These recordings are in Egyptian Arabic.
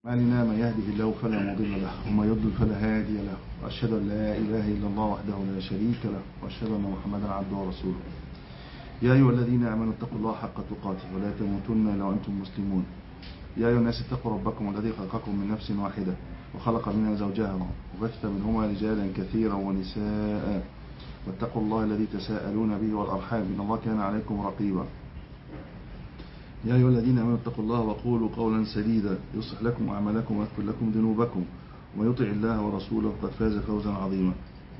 أعمالنا من يهده الله فلا مضل له ومن يضلل فلا هادي له وأشهد أن لا إله إلا الله وحده لا شريك له وأشهد أن محمدا عبده ورسوله يا أيها الذين آمنوا اتقوا الله حق تقاته ولا تموتن إلا وأنتم مسلمون يا أيها الناس اتقوا ربكم الذي خلقكم من نفس واحدة وخلق منها زوجها وبث منهما رجالا كثيرا ونساء واتقوا الله الذي تساءلون به والأرحام إن الله كان عليكم رقيبا يا أيها الذين آمنوا اتقوا الله وقولوا قولا سديدا يصلح لكم أعمالكم ويغفر لكم ذنوبكم ومن يطع الله ورسوله فقد فاز فوزا عظيما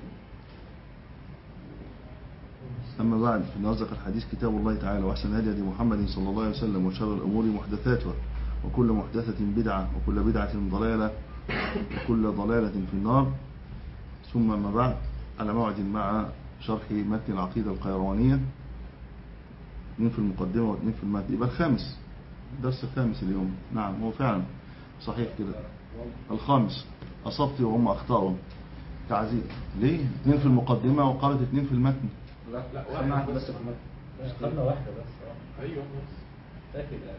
أما بعد فإن أصدق الحديث كتاب الله تعالى وأحسن هدي هدي محمد صلى الله عليه وسلم وشر الأمور محدثاتها وكل محدثة بدعة وكل بدعة ضلالة وكل ضلالة في النار ثم أما بعد على موعد مع شرح متن العقيدة القيروانية اثنين في المقدمة واثنين في المتن يبقى الخامس الدرس الخامس اليوم نعم هو فعلا صحيح كده الخامس أصبت وهم أخطأوا تعزيز ليه؟ اثنين في المقدمة وقالت اثنين في المتن لا لا خدنا واحدة بس في المتن خدنا واحدة بس اه ايوه بس متأكد يعني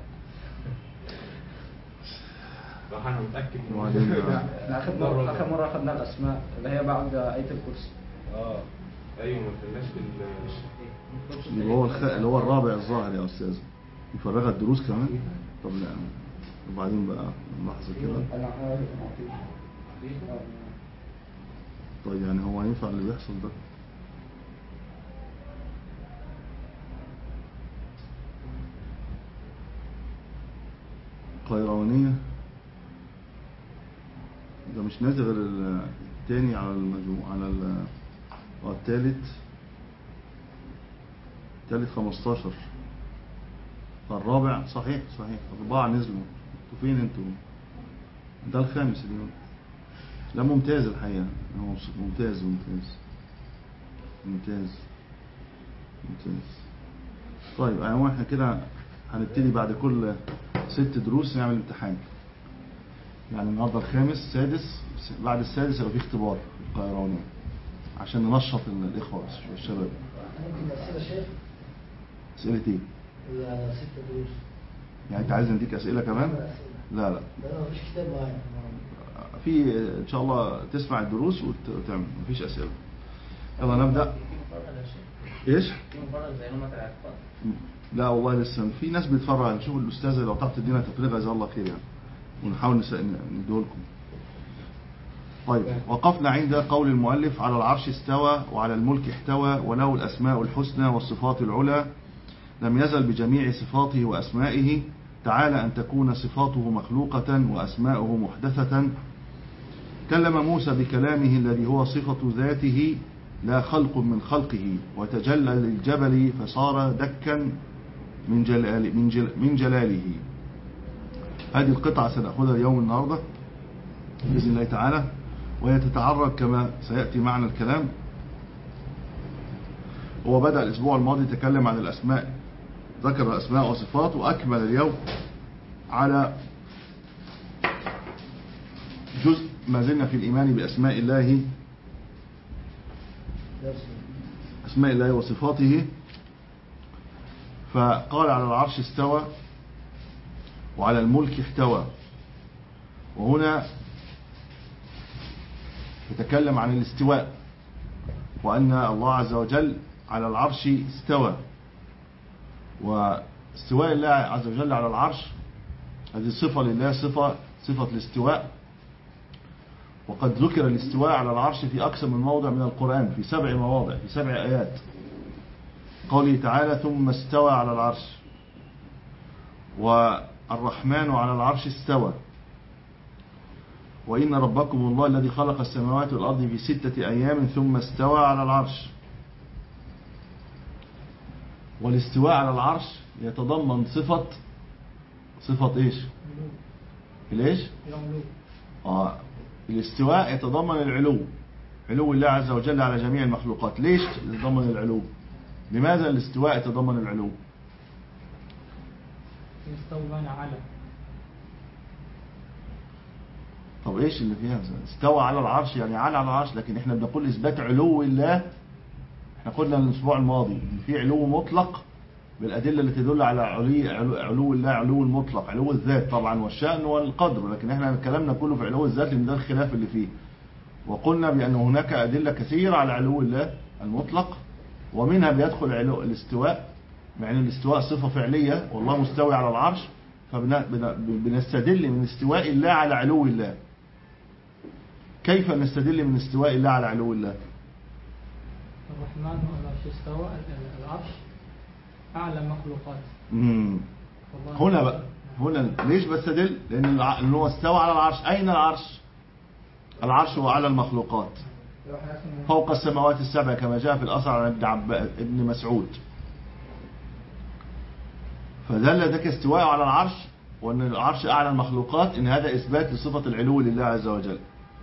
صح انا متأكد إن- وبعدين احنا اخر مرة اخر مرة اخدنا الاسماء اللي هي بعد آية الكرسي اه ايوه ما خدناش بال اللي هو الخ... اللي هو الرابع الظاهر يا أستاذ مفرغة الدروس كمان طب لا وبعدين بقى لحظة كده انا عارف انا عارف. طيب يعني هو ينفع اللي بيحصل ده قيروانية ده مش نازل غير ال- التاني على المجموع على ال آه، التالت التالت 15 فالرابع صحيح صحيح أربعة نزلوا انتوا فين انتوا ده الخامس اليوم لا ممتاز الحقيقة هو ممتاز ممتاز ممتاز ممتاز طيب يعني احنا كده هنبتدي بعد كل ست دروس نعمل امتحان يعني النهارده الخامس السادس بعد السادس يبقى في اختبار في القيروانية عشان ننشط الإخوة والشباب ممكن أسئلة شيخ أسئلة إيه؟ هي ست دروس يعني أنت عايز نديك أسئلة كمان؟ لا لا لا لا مفيش كتاب معايا في إن شاء الله تسمع الدروس وت- وتعمل مفيش أسئلة يلا نبدأ إيش؟ لا والله لسه في ناس بتفرع نشوف الأستاذة لو تعرف تدينا تفريغ جزاه الله خير يعني ونحاول نس- نديه لكم طيب وقفنا عند قول المؤلف على العرش استوى وعلى الملك احتوى وله الأسماء الحسنى والصفات العلى لم يزل بجميع صفاته وأسمائه تعالى أن تكون صفاته مخلوقة وأسماؤه محدثة كلم موسى بكلامه الذي هو صفة ذاته لا خلق من خلقه وتجلى للجبل فصار دكا من, جلال من, جل من جلاله هذه القطعة سنأخذها اليوم النهاردة بإذن الله تعالى وهي تتعرض كما سيأتي معنا الكلام هو بدأ الأسبوع الماضي تكلم عن الأسماء ذكر أسماء وصفات وأكمل اليوم على جزء ما زلنا في الإيمان بأسماء الله درس أسماء الله وصفاته فقال على العرش استوى وعلى الملك احتوى وهنا يتكلم عن الاستواء وأن الله عز وجل على العرش استوى واستواء الله عز وجل على العرش هذه صفة لله صفة صفة الاستواء وقد ذكر الاستواء على العرش في أكثر من موضع من القرآن في سبع مواضع في سبع آيات قوله تعالى ثم استوى على العرش والرحمن على العرش استوى وإن ربكم الله الذي خلق السماوات والأرض في ستة أيام ثم استوى على العرش والاستواء على العرش يتضمن صفة صفة إيش الإيش آه الاستواء يتضمن العلو علو الله عز وجل على جميع المخلوقات ليش يتضمن العلو لماذا الاستواء يتضمن العلو يستوون على طب ايش اللي فيها استوى على العرش يعني على على العرش لكن احنا بنقول اثبات علو الله احنا قلنا الاسبوع الماضي ان في علو مطلق بالأدلة التي تدل على علي علو, علو الله علو المطلق علو الذات طبعا والشأن والقدر لكن احنا كلامنا كله في علو الذات لأن ده الخلاف اللي فيه وقلنا بأن هناك أدلة كثيرة على علو الله المطلق ومنها بيدخل علو الاستواء مع ان الاستواء صفة فعلية والله مستوي على العرش فبنستدل من استواء الله على علو الله كيف نستدل من استواء الله على علو الله الرحمن على العرش استوى العرش أعلى مخلوقات مم. والله هنا بقى هنا ليش بستدل لأن الع- إن هو استوى على العرش أين العرش العرش هو على المخلوقات لو احنا اسمه- فوق السماوات السبع كما جاء في الأثر عن ابن, عب... ابن مسعود فدل ذلك استواء على العرش وأن العرش أعلى المخلوقات إن هذا إثبات لصفة العلو لله عز وجل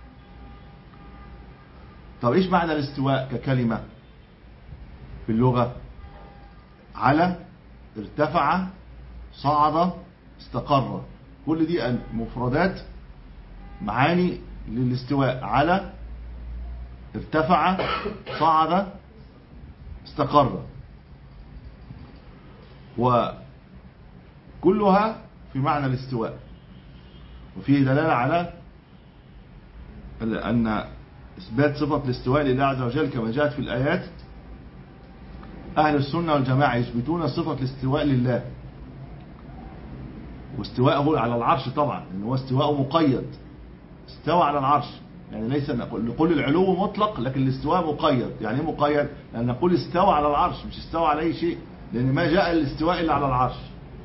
طب إيش معنى الاستواء ككلمة في اللغة على ارتفع صعد استقر كل دي أن- مفردات معاني للاستواء على ارتفع صعد استقر وكلها في معنى الاستواء وفيه دلالة على أن إثبات صفة الاستواء لله عز وجل كما جاءت في الآيات أهل السنة والجماعة يثبتون صفة الاستواء لله واستواءه على العرش طبعا لأن هو استواء مقيد استوى على العرش يعني ليس نقول نقول العلو مطلق لكن الاستواء مقيد يعني ايه مقيد لأن نقول استوى على العرش مش استوى على أي شيء لأن ما جاء الاستواء إلا على العرش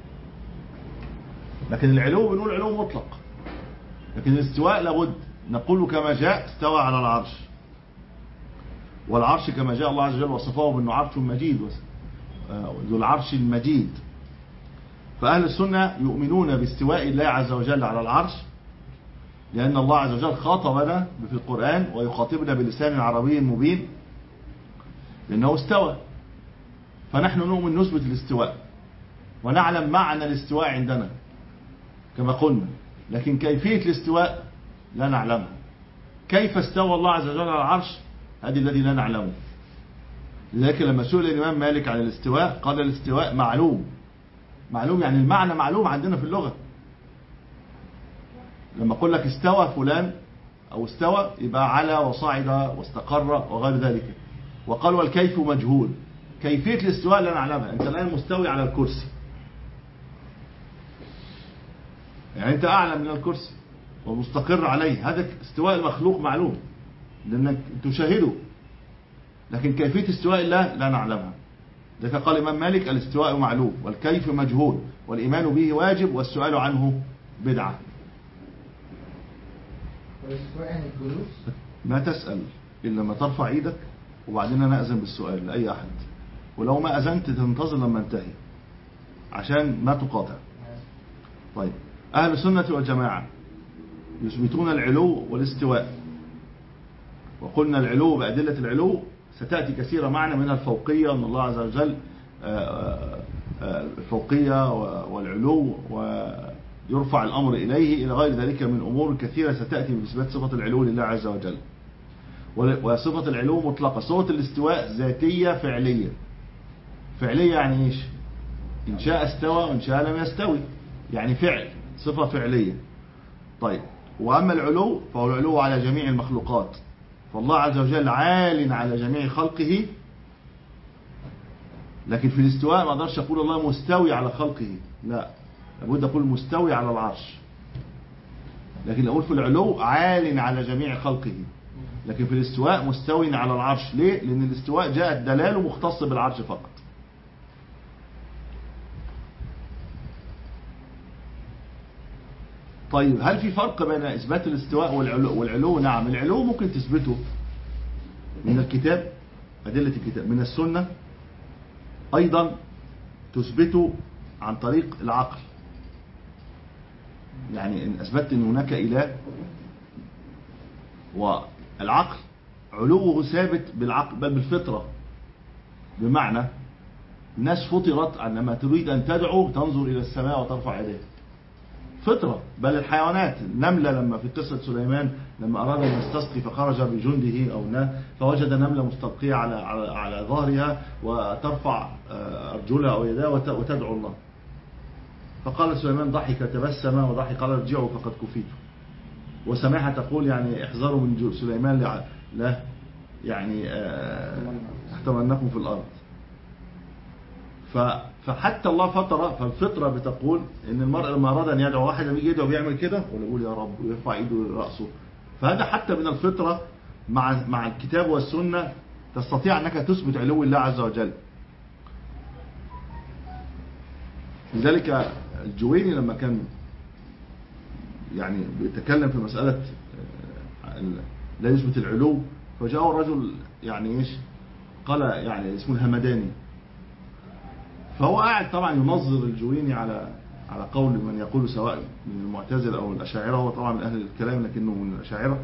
لكن العلو بنقول علو مطلق لكن الاستواء لابد نقول كما جاء استوى على العرش والعرش كما جاء الله عز وجل وصفه بأنه عرش مجيد وس- آه، ذو العرش المجيد فأهل السنة يؤمنون باستواء الله عز وجل على العرش لأن الله عز وجل خاطبنا في القرآن ويخاطبنا بلسان عربي مبين لأنه استوى فنحن نؤمن نثبت الاستواء ونعلم معنى الاستواء عندنا كما قلنا لكن كيفية الاستواء لا نعلمها كيف استوى الله عز وجل على العرش هذه الذي لا نعلمه لذلك لما سئل الإمام مالك عن الاستواء قال الاستواء معلوم معلوم يعني المعنى معلوم عندنا في اللغة لما اقول لك استوى فلان او استوى يبقى على وصعد واستقر وغير ذلك وقال والكيف مجهول كيفية الاستواء لا نعلمها انت الان مستوي على الكرسي يعني انت اعلى من الكرسي ومستقر عليه هذا استواء المخلوق معلوم لانك تشاهده لكن كيفية استواء الله لا نعلمها ذلك قال الإمام مالك الاستواء معلوم والكيف مجهول والإيمان به واجب والسؤال عنه بدعة والاستواء يعني الجلوس ما تسأل إلا لما ترفع إيدك وبعدين أنا أذن بالسؤال لأي أحد ولو ما أذنت تنتظر لما انتهي عشان ما تقاطع طيب أهل السنة والجماعة يثبتون العلو والاستواء وقلنا العلو بأدلة العلو ستأتي كثيرة معنا منها الفوقية أن الله عز وجل آه، آه، الفوقية والعلو ويرفع الأمر إليه إلى غير ذلك من أمور كثيرة ستأتي بإثبات صفة العلو لله عز وجل وصفة العلو مطلقة صفة الاستواء ذاتية فعلية فعلية يعني إيش إن شاء استوى وإن شاء لم يستوي يعني فعل صفة فعلية طيب وأما العلو فهو العلو على جميع المخلوقات فالله عز وجل عال على جميع خلقه لكن في الاستواء ما اقدرش اقول الله مستوي على خلقه لا لابد اقول مستوي على العرش لكن اقول في العلو عال على جميع خلقه لكن في الاستواء مستوي على العرش ليه لان الاستواء جاءت دلاله مختص بالعرش فقط طيب هل في فرق بين إثبات الاستواء والعلو, والعلو نعم العلو ممكن تثبته من الكتاب أدلة الكتاب من السنة أيضا تثبته عن طريق العقل يعني إن أثبتت أن هناك إله والعقل علوه ثابت بالعقل بل بالفطرة بمعنى الناس فطرت عندما تريد أن تدعو تنظر إلى السماء وترفع يديها فطرة بل الحيوانات النملة لما في قصة سليمان لما أراد أن يستسقي فخرج بجنده أو نا فوجد نملة مستلقية على, على, على ظهرها وترفع آه، أرجلها أو يدها وت- وتدعو الله فقال سليمان ضحك تبسم وضحك قال ارجعوا فقد كفيتم وسماحة تقول يعني احذروا من جو- سليمان لع- لا يعني آه، احتملنكم في الأرض ف- فحتى الله فطر فالفطرة بتقول ان المرء لما اراد ان يدعو واحد لما يجي يدعو بيعمل كده ولا يقول يا رب ويرفع ايده راسه فهذا حتى من الفطرة مع مع الكتاب والسنة تستطيع انك تثبت علو الله عز وجل لذلك الجويني لما كان يعني بيتكلم في مسألة آه، ال- لا يثبت العلو فجاءه رجل يعني ايش قال يعني اسمه الهمداني فهو قاعد طبعا ينظر الجويني على على قول من يقول سواء من المعتزلة أو الأشاعرة هو طبعا من أهل الكلام لكنه من الأشاعرة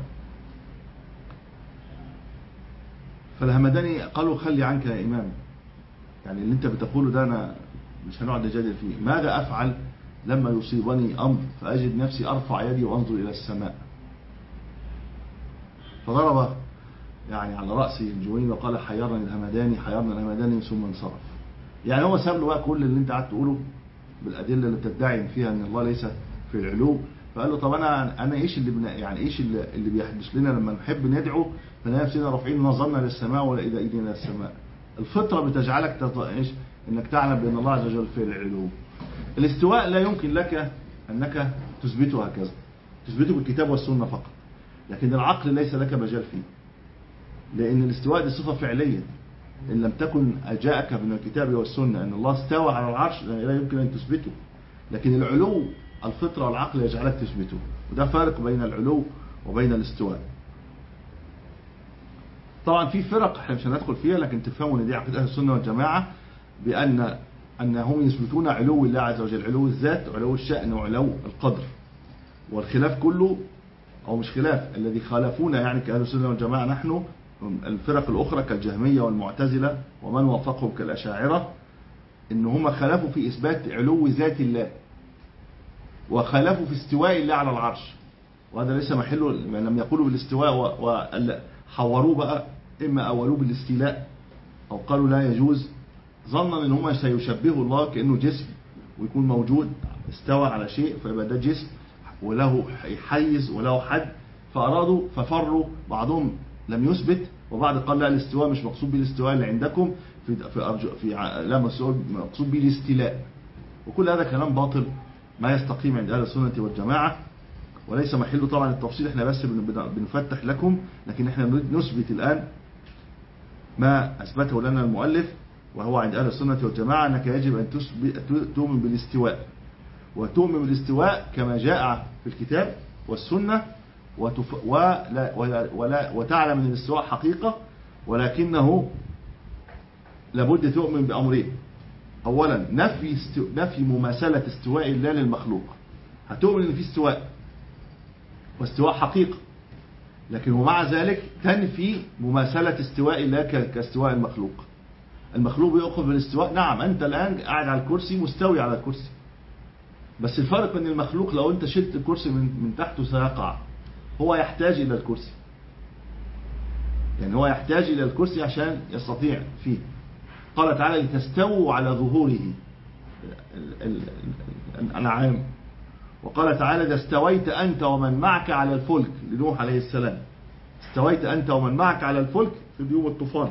فالهمداني قالوا خلي عنك يا إمام يعني اللي أنت بتقوله ده أنا مش هنقعد نجادل فيه ماذا أفعل لما يصيبني أمر فأجد نفسي أرفع يدي وأنظر إلى السماء فضرب يعني على رأسه الجويني وقال حيرني الهمداني حيرني الهمداني ثم انصرف يعني هو ساب له بقى كل اللي انت قاعد تقوله بالادله اللي بتدعي فيها ان الله ليس في العلو فقال له طب انا انا ايش اللي بنا يعني ايش اللي, اللي بيحدث لنا لما نحب ندعو فنلاقي نفسنا رافعين نظرنا للسماء ولا اذا ايدينا للسماء الفطره بتجعلك تط... ايش انك تعلم بان الله عز وجل في العلو الاستواء لا يمكن لك انك تثبته هكذا تثبته بالكتاب والسنه فقط لكن العقل ليس لك مجال فيه لان الاستواء دي صفه فعليه إن لم تكن جاءك من الكتاب والسنة أن الله استوى على العرش لا يمكن أن تثبته لكن العلو الفطرة والعقل يجعلك تثبته وده فارق بين العلو وبين الاستواء طبعا في فرق احنا مش هندخل فيها لكن تفهموا ان دي عقيده اهل السنه والجماعه بان انهم يثبتون علو الله عز وجل علو الذات وعلو الشأن وعلو القدر والخلاف كله او مش خلاف الذي خالفونا يعني كاهل السنه والجماعه نحن الفرق الأخرى كالجهمية والمعتزلة ومن وافقهم كالأشاعرة إن هم خالفوا في إثبات علو ذات الله وخالفوا في استواء الله على العرش وهذا ليس محله لم يقولوا بالاستواء وحوروه بقى إما أولوه بالاستيلاء أو قالوا لا يجوز ظنا إن هم سيشبهوا الله كأنه جسم ويكون موجود استوى على شيء فيبقى ده جسم وله حيز وله حد فأرادوا ففروا بعضهم لم يثبت وبعض قال لا الاستواء مش مقصود به الاستواء اللي عندكم في في أرجو في ع- لا مقصود مقصود به الاستيلاء وكل هذا كلام باطل ما يستقيم عند اهل السنه والجماعه وليس محله طبعا التفصيل احنا بس بن- بن- بنفتح لكم لكن احنا نريد نثبت الان ما اثبته لنا المؤلف وهو عند اهل السنه والجماعه انك يجب ان تثبت تؤمن بالاستواء وتؤمن بالاستواء كما جاء في الكتاب والسنه وتف... ولا... ولا... ولا... وتعلم ان الاستواء حقيقة ولكنه لابد تؤمن بأمرين أولا نفي است... نفي مماثلة استواء الله للمخلوق هتؤمن ان في استواء واستواء حقيقة لكن ومع ذلك تنفي مماثلة استواء الله ك... كاستواء المخلوق المخلوق بيأخذ بالاستواء نعم أنت الآن قاعد على الكرسي مستوي على الكرسي بس الفرق ان المخلوق لو انت شلت الكرسي من, من تحته سيقع هو يحتاج إلى الكرسي يعني هو يحتاج إلى الكرسي عشان يستطيع فيه قال تعالى لتستووا على ظهوره ال- ال- ال- الأنعام وقال تعالى إذا استويت أنت ومن معك على الفلك لنوح عليه السلام استويت أنت ومن معك على الفلك في يوم الطوفان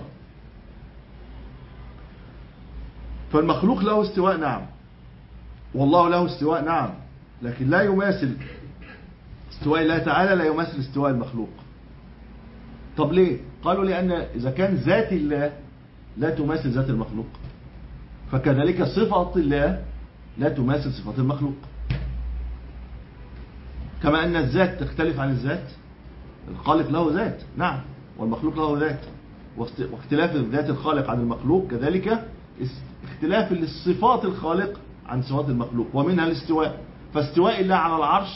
فالمخلوق له استواء نعم والله له استواء نعم لكن لا يماثل استواء الله تعالى لا يمثل استواء المخلوق طب ليه قالوا لأن إذا كان ذات الله لا تماثل ذات المخلوق فكذلك صفة الله لا تماثل صفات المخلوق كما أن الذات تختلف عن الذات الخالق له ذات نعم والمخلوق له ذات واست- واختلاف ذات الخالق عن المخلوق كذلك اس- اختلاف الصفات الخالق عن صفات المخلوق ومنها الاستواء فاستواء الله على العرش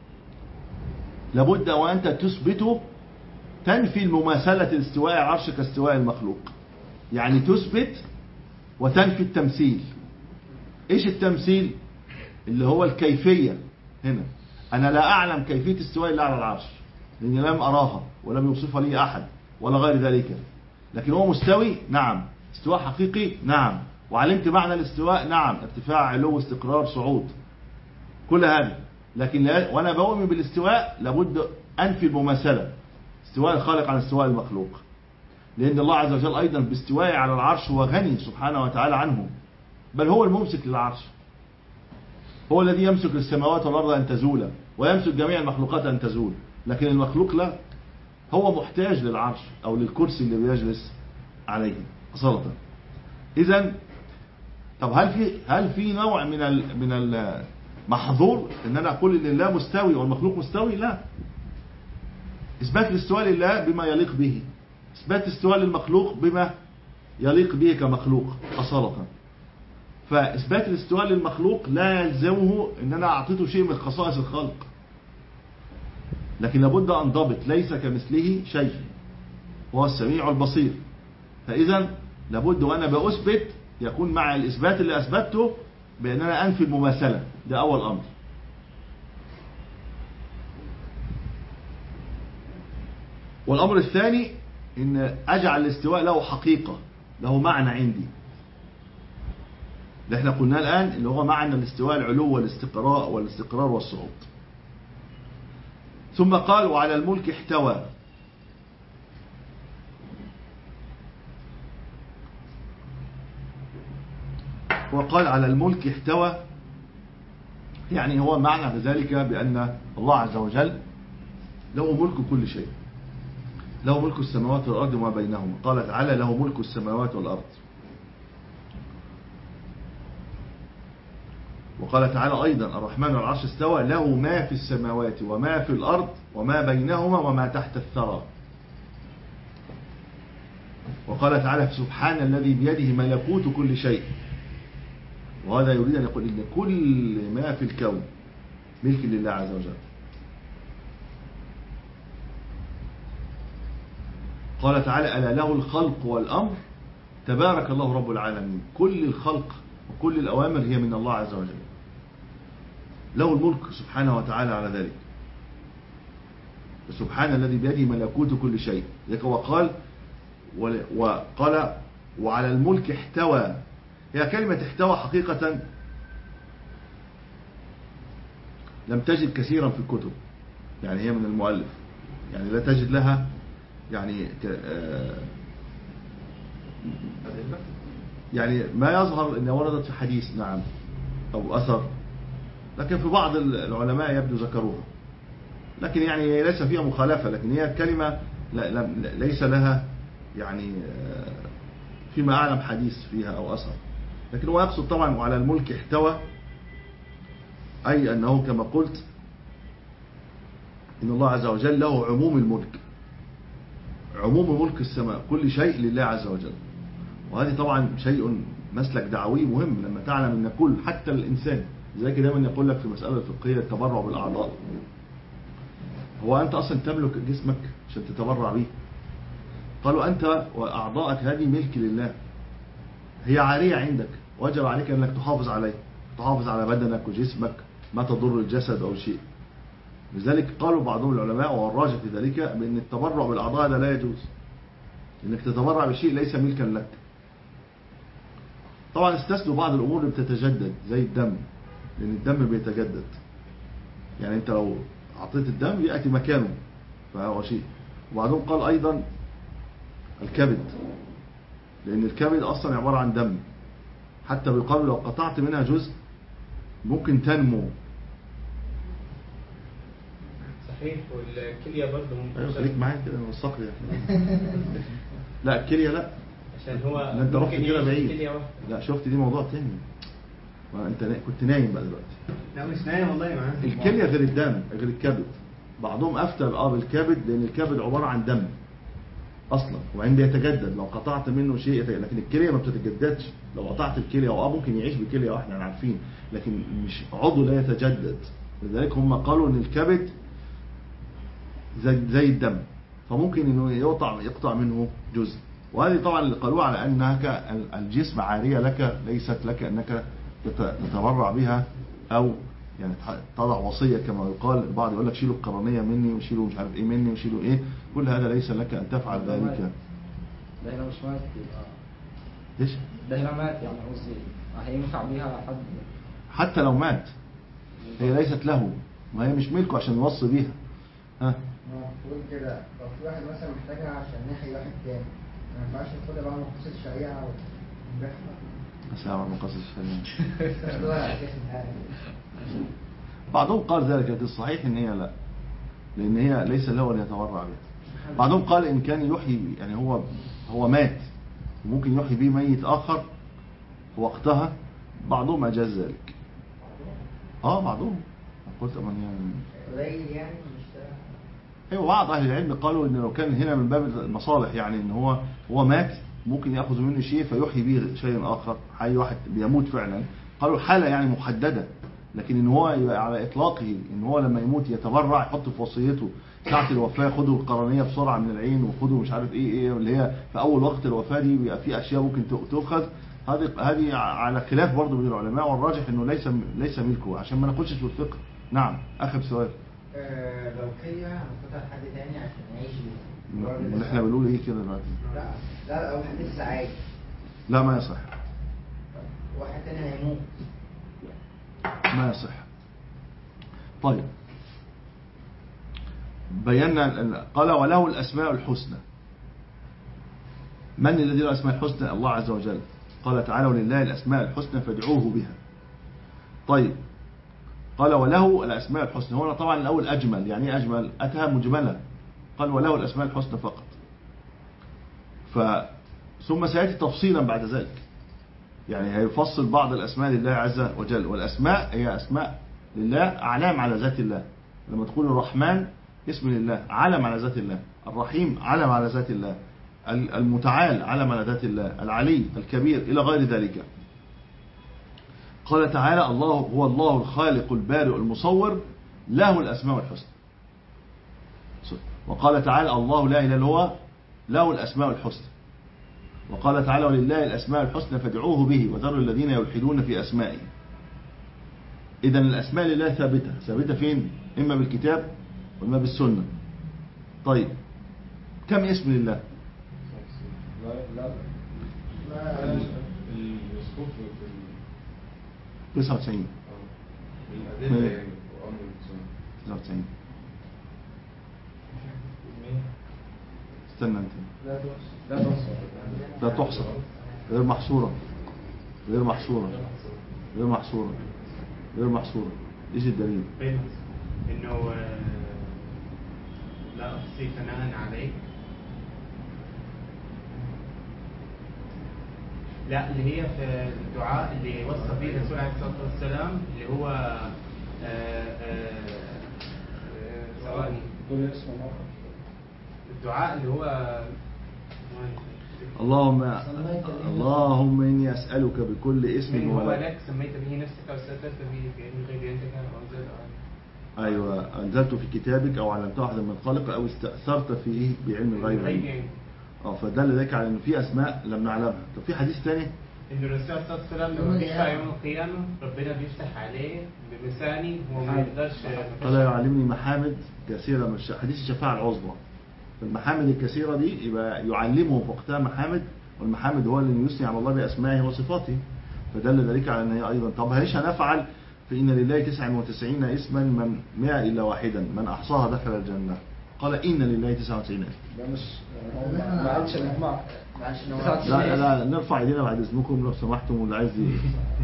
لابد وأنت تثبته تنفي المماثلة الاستواء على العرش كاستواء المخلوق يعني تثبت وتنفي التمثيل ايش التمثيل اللي هو الكيفية هنا أنا لا أعلم كيفية استواء الله على العرش لأني لم أراها ولم يوصفها لي أحد ولا غير ذلك لكن هو مستوي نعم استواء حقيقي نعم وعلمت معنى الاستواء نعم ارتفاع علو استقرار صعود كل هذا لكن لا وانا بؤمن بالاستواء لابد انفي المماثله استواء الخالق عن استواء المخلوق لان الله عز وجل ايضا باستوائه على العرش هو غني سبحانه وتعالى عنه بل هو الممسك للعرش هو الذي يمسك السماوات والارض ان تزولا ويمسك جميع المخلوقات ان تزول لكن المخلوق لا هو محتاج للعرش او للكرسي اللي بيجلس عليه اصاله اذا طب هل في هل في نوع من ال من المحظور ان انا اقول ان الله مستوي والمخلوق مستوي لا اثبات الاستواء لله بما يليق به اثبات الاستواء للمخلوق بما يليق به كمخلوق اصاله فاثبات الاستواء للمخلوق لا يلزمه ان انا اعطيته شيء من خصائص الخلق لكن لابد ان ضبط ليس كمثله شيء هو السميع البصير فاذا لابد وانا باثبت يكون مع الإثبات اللي أثبته بأن أنا أنفي المماثلة ده أول أمر والأمر الثاني أن أجعل الاستواء له حقيقة له معنى عندي اللي احنا قلناه الآن اللي هو معنى الاستواء العلو والاستقرار والاستقرار والصعود ثم قال وعلى الملك احتوى وقال على الملك احتوى يعني هو معنى بذلك بأن الله عز وجل له ملك كل شيء له ملك السماوات والأرض وما بينهما قال تعالى له ملك السماوات والأرض وقال تعالى أيضا الرحمن العرش استوى له ما في السماوات وما في الأرض وما بينهما وما تحت الثرى وقال تعالى سبحان الذي بيده ملكوت كل شيء وهذا يريد أن يقول إن كل ما في الكون ملك لله عز وجل قال تعالى ألا له الخلق والأمر تبارك الله رب العالمين كل الخلق وكل الأوامر هي من الله عز وجل له الملك سبحانه وتعالى على ذلك سبحان الذي بيده ملكوت كل شيء ذلك وقال وقال وعلى الملك احتوى هي كلمة احتوى حقيقة لم تجد كثيرا في الكتب يعني هي من المؤلف يعني لا تجد لها يعني يعني ما يظهر ان وردت في حديث نعم او اثر لكن في بعض العلماء يبدو ذكروها لكن يعني ليس فيها مخالفة لكن هي كلمة ليس لها يعني فيما أعلم حديث فيها أو أثر لكن هو يقصد طبعا وعلى الملك احتوى أي أنه كما قلت إن الله عز وجل له عموم الملك عموم ملك السماء كل شيء لله عز وجل وهذه طبعا شيء مسلك دعوي مهم لما تعلم أن كل حتى الإنسان زي كده دايما يقول لك في مسألة الفقهية التبرع بالأعضاء هو أنت أصلا تملك جسمك عشان تتبرع به قالوا أنت وأعضائك هذه ملك لله هي عارية عندك وجب عليك أنك تحافظ عليه تحافظ على بدنك وجسمك ما تضر الجسد أو شيء لذلك قالوا بعضهم العلماء والراجح في ذلك بأن التبرع بالأعضاء هذا لا يجوز أنك تتبرع بشيء ليس ملكا لك طبعا استثنوا بعض الأمور اللي بتتجدد زي الدم لأن الدم بيتجدد يعني أنت لو أعطيت الدم يأتي مكانه فهو شيء وبعضهم قال أيضا الكبد لأن الكبد أصلا عبارة عن دم حتى بيقال لو قطعت منها جزء ممكن تنمو صحيح والكلية برضه ايوه ممكن خليك معايا كده نوثق لي لا الكلية لا عشان هو لا انت رحت ممكن كده يعيش بعيد كلية واحدة. لا شفت دي موضوع تاني ما انت نا... كنت نايم بقى دلوقتي لا مش نايم والله معاه الكلية غير الدم غير الكبد بعضهم افتى اه بالكبد لان الكبد عبارة عن دم اصلا وبعدين بيتجدد لو قطعت منه شيء يتجدد. لكن الكلية ما بتتجددش لو قطعت الكلية او اه ممكن يعيش بكلية واحدة احنا عارفين لكن مش عضو لا يتجدد لذلك هم قالوا ان الكبد زي, زي الدم فممكن انه يقطع يقطع منه جزء وهذه طبعا اللي قالوها على انك الجسم عارية لك ليست لك انك تت- تتبرع بها او يعني تح- تضع وصية كما يقال البعض يقول لك شيلوا القرنية مني وشيلوا مش عارف ايه مني وشيلوا ايه كل هذا ليس لك ان تفعل ذلك ده هنا مش مات يبقى ايش ده هنا مات يعني قصدي هينفع بيها حد حتى لو مات هي ليست له ما هي مش ملكه عشان يوصي بيها ها تقول كده لو في واحد مثلا محتاجها عشان ناحي واحد تاني ما ينفعش ناخدها بقى من قصة الشريعة ونبيعها بس يا عم قصص الشريعة تاخدوها أساس الحاجة بعضهم قال ذلك لكن الصحيح ان هي لا لان هي ليس له ان يتورع بها بعضهم قال ان كان يحيي يعني هو هو مات وممكن يحيي به ميت اخر في وقتها بعضهم اجاز ذلك اه بعضهم قلت من يعني قليل يعني مش ده ايوه بعض اهل العلم قالوا ان لو كان هنا من باب المصالح يعني ان هو هو مات ممكن ياخذ منه شيء فيحيي به شيء اخر حي واحد بيموت فعلا قالوا حاله يعني محدده لكن ان هو يبقى على اطلاقه ان هو لما يموت يتبرع يحط في وصيته ساعه الوفاه خدوا القرنيه بسرعه من العين وخدوا مش عارف ايه ايه اللي هي في اول وقت الوفاه دي بيبقى في اشياء ممكن تؤخذ هذه هذه على خلاف برضه بين العلماء والراجح انه ليس ليس ملكه عشان ما ناخدش في الفقه نعم اخر سؤال آه، لو كده هناخدها لحد تاني عشان يعيش بيها اللي احنا بنقول ايه كده دلوقتي لا لا لو واحد لسه عايش لا ما يصح واحد تاني هيموت ما يصح طيب بينا ال- قال وله الأسماء الحسنى من الذي له الأسماء الحسنى الله عز وجل قال تعالى ولله الأسماء الحسنى فادعوه بها طيب قال وله الأسماء الحسنى هنا طبعا الأول أجمل يعني إيه أجمل أتى مجملة قال وله الأسماء الحسنى فقط ف ثم سيأتي تفصيلا بعد ذلك يعني هيفصل بعض الأسماء لله عز وجل والأسماء هي أسماء لله أعلام على ذات الله لما تقول الرحمن اسم لله علم على ذات الله الرحيم علم على ذات الله المتعال علم على ذات الله العلي الكبير إلى غير ذلك قال تعالى الله هو الله الخالق البارئ المصور له الأسماء الحسنى وقال تعالى الله لا إله إلا هو له الأسماء الحسنى وقال تعالى ولله الأسماء الحسنى فادعوه به وذروا الذين يلحدون في أسمائه إذا الأسماء لله ثابتة ثابتة فين إما بالكتاب وإما بالسنة طيب كم اسم لله لا لا المذكور في ال- 99 آه، الأدلة يعني القرآن والسنة 99 استنى انت لا تحصى لا تحصى غير محصورة غير محصورة غير محصورة غير محصورة ايش الدليل فين انه آه، لا احصي ثناء عليك لا اللي هي في الدعاء اللي وصى فيه الرسول عليه الصلاه والسلام اللي هو آه، آه، آه، ثواني كل اسم آخر الدعاء اللي هو اللهم سميت به اللهم اني اسالك بكل اسم من هو هو لك لك سميت به نفسك او استاثرت به في علم الغيب عندك او انزلت ايوه انزلت في كتابك او علمته احد من خلق او استاثرت فيه بعلم الغيب الغيب عندك. يعني اه فدل ذلك على ان في اسماء لم نعلمها طب في حديث تاني ان الرسول صلى الله عليه وسلم يوم لما بيشفع القيامة. يوم القيامه ربنا بيفتح عليه بمثاني هو ما يقدرش قال يعلمني محامد كثيرة من الش- حديث الشفاعة العظمى المحامد الكثيرة دي يبقى يعلمه في وقتها محامد والمحامد هو اللي يثني على الله بأسمائه وصفاته فدل ذلك على أن هي أيضا طب هيش هنفعل في إن لله 99 اسما من 100 إلا واحدا من أحصاها دخل الجنة قال إن لله 99 اسما ده مش هو ما ما قالش ان هم ما عادش إن هو- تسعة لا وتسعين لا نرفع ايدينا بعد اذنكم لو سمحتم واللي عايز ي-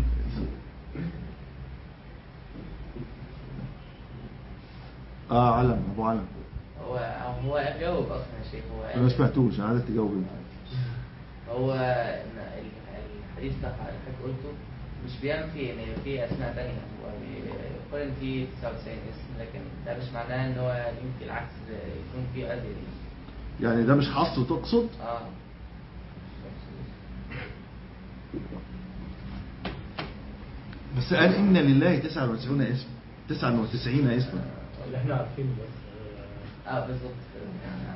اه علم ابو علم هو هو جاوب اصلا يا شيخ هو انا ما سمعتوش انا عايزك تجاوب انت هو إن ال- الحديث بتاع حضرتك قلته مش بينفي ان في اسماء تانية هو بيقول ان في 99 اسم لكن ده مش معناه ان هو يمكن العكس يكون في ازيد يعني ده مش حصر تقصد اه بس قال ان لله 99 اسم 99 اسما اللي احنا عارفينه بس اه بالظبط يعني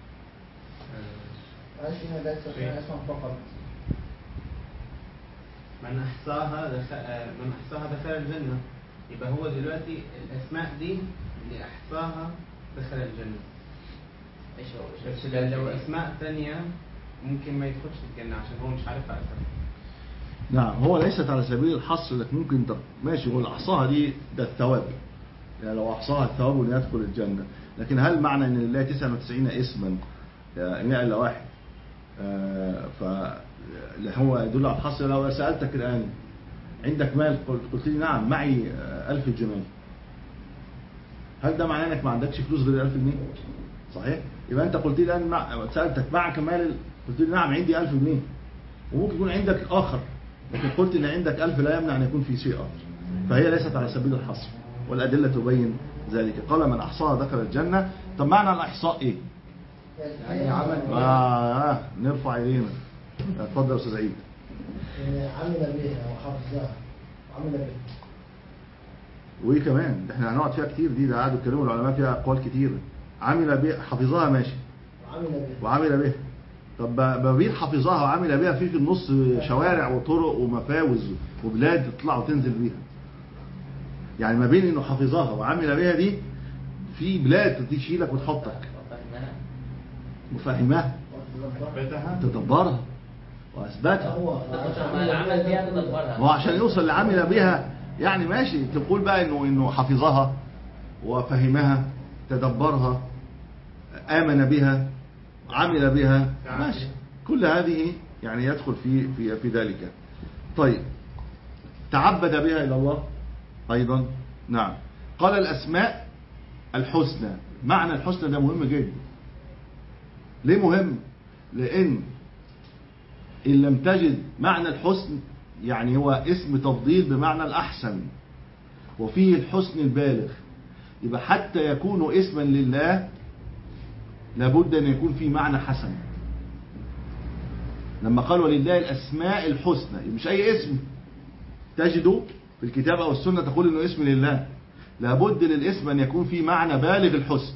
معلش إن ده اسمه اسمه فقط من احصاها دخل آه، من احصاها دخل الجنه يبقى هو دلوقتي الاسماء دي اللي احصاها دخل الجنه ايش هو بس لو اسماء ثانيه ممكن ما يدخلش الجنه عشان هو مش عارفها اساسا نعم هو ليست على سبيل الحصر لكن ممكن تق... ماشي هو احصاها دي ده الثواب يعني لو احصاها الثواب ان يدخل الجنه لكن هل معنى ان لله 99 اسما آه، ان الا واحد آه، ف اللي هو يدل على الحصر لو سالتك الان عندك مال قلت قلت لي نعم معي آه، 1000 جنيه هل ده معناه انك ما عندكش فلوس غير 1000 جنيه صحيح يبقى انت قلت لي الان مع... سالتك معك مال قلت لي نعم عندي 1000 جنيه وممكن يكون عندك آخر لكن قلت إن عندك ألف لا يمنع أن يكون في شيء آخر فهي ليست على سبيل الحصر والأدلة تبين ذلك قال من أحصاها دخل الجنة طب معنى الإحصاء إيه؟ يعني عمل آه, آه نرفع إيدينا اتفضل يا أستاذ عيد يعني عمل بها وحفظها وعمل بها وإيه كمان ده إحنا هنقعد فيها كتير دي ده قعدوا يتكلموا العلماء فيها أقوال كتير عمل بها حفظها ماشي وعمل بها وعمل بها طب ما بين حفظها وعمل بها في في النص شوارع وطرق ومفاوز وبلاد تطلع وتنزل بيها يعني ما بين انه حفظها وعمل بها دي في بلاد تشيلك وتحطك وفهمها وفهمها اثبتها تدبرها واثبتها هو ما العمل بيها تدبرها هو عشان يوصل لعمل بها يعني ماشي تقول بقى انه انه حفظها وفهمها تدبرها آمن بها عمل بها ماشي كل هذه يعني يدخل في في في ذلك طيب تعبد بها إلى الله أيضا نعم قال الأسماء الحسنى معنى الحسنى ده مهم جدا ليه مهم لأن إن لم تجد معنى الحسن يعني هو اسم تفضيل بمعنى الأحسن وفيه الحسن البالغ يبقى حتى يكون اسما لله لابد أن يكون فيه معنى حسن لما قال ولله الأسماء الحسنى مش أي اسم تجده في الكتاب أو السنة تقول أنه اسم لله لابد للاسم أن يكون فيه معنى بالغ الحسن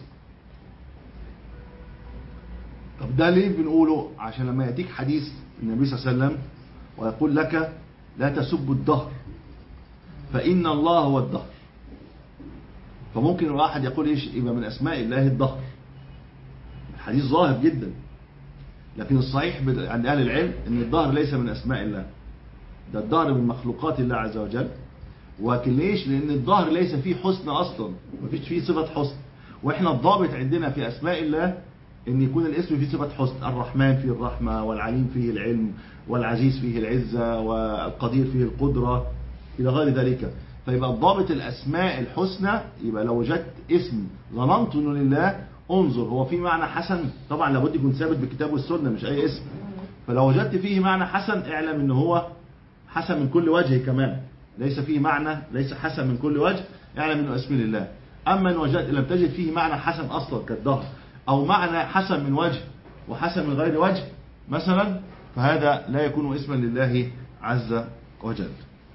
طب ده ليه بنقوله عشان لما يأتيك حديث النبي صلى الله عليه وسلم ويقول لك لا تسبوا الدهر فإن الله هو الدهر فممكن الواحد يقول ايش يبقى من اسماء الله الدهر الحديث ظاهر جدا لكن الصحيح بد- عند اهل العلم ان الدهر ليس من اسماء الله ده الدهر من مخلوقات الله عز وجل ولكن ليش لان الدهر ليس فيه حسن اصلا مفيش فيه صفه حسن واحنا الضابط عندنا في اسماء الله ان يكون الاسم فيه صفه حسن الرحمن فيه الرحمه والعليم فيه العلم والعزيز فيه العزه والقدير فيه القدره الى غير ذلك فيبقى الضابط الاسماء الحسنى يبقى لو وجدت اسم ظننت انه لله انظر هو في معنى حسن طبعا لابد يكون ثابت بالكتاب والسنه مش اي اسم فلو وجدت فيه معنى حسن اعلم ان هو حسن من كل وجه كمان ليس فيه معنى ليس حسن من كل وجه اعلم انه اسم لله اما ان وجدت لم تجد فيه معنى حسن اصلا كالدهر او معنى حسن من وجه وحسن من غير وجه مثلا فهذا لا يكون اسما لله عز وجل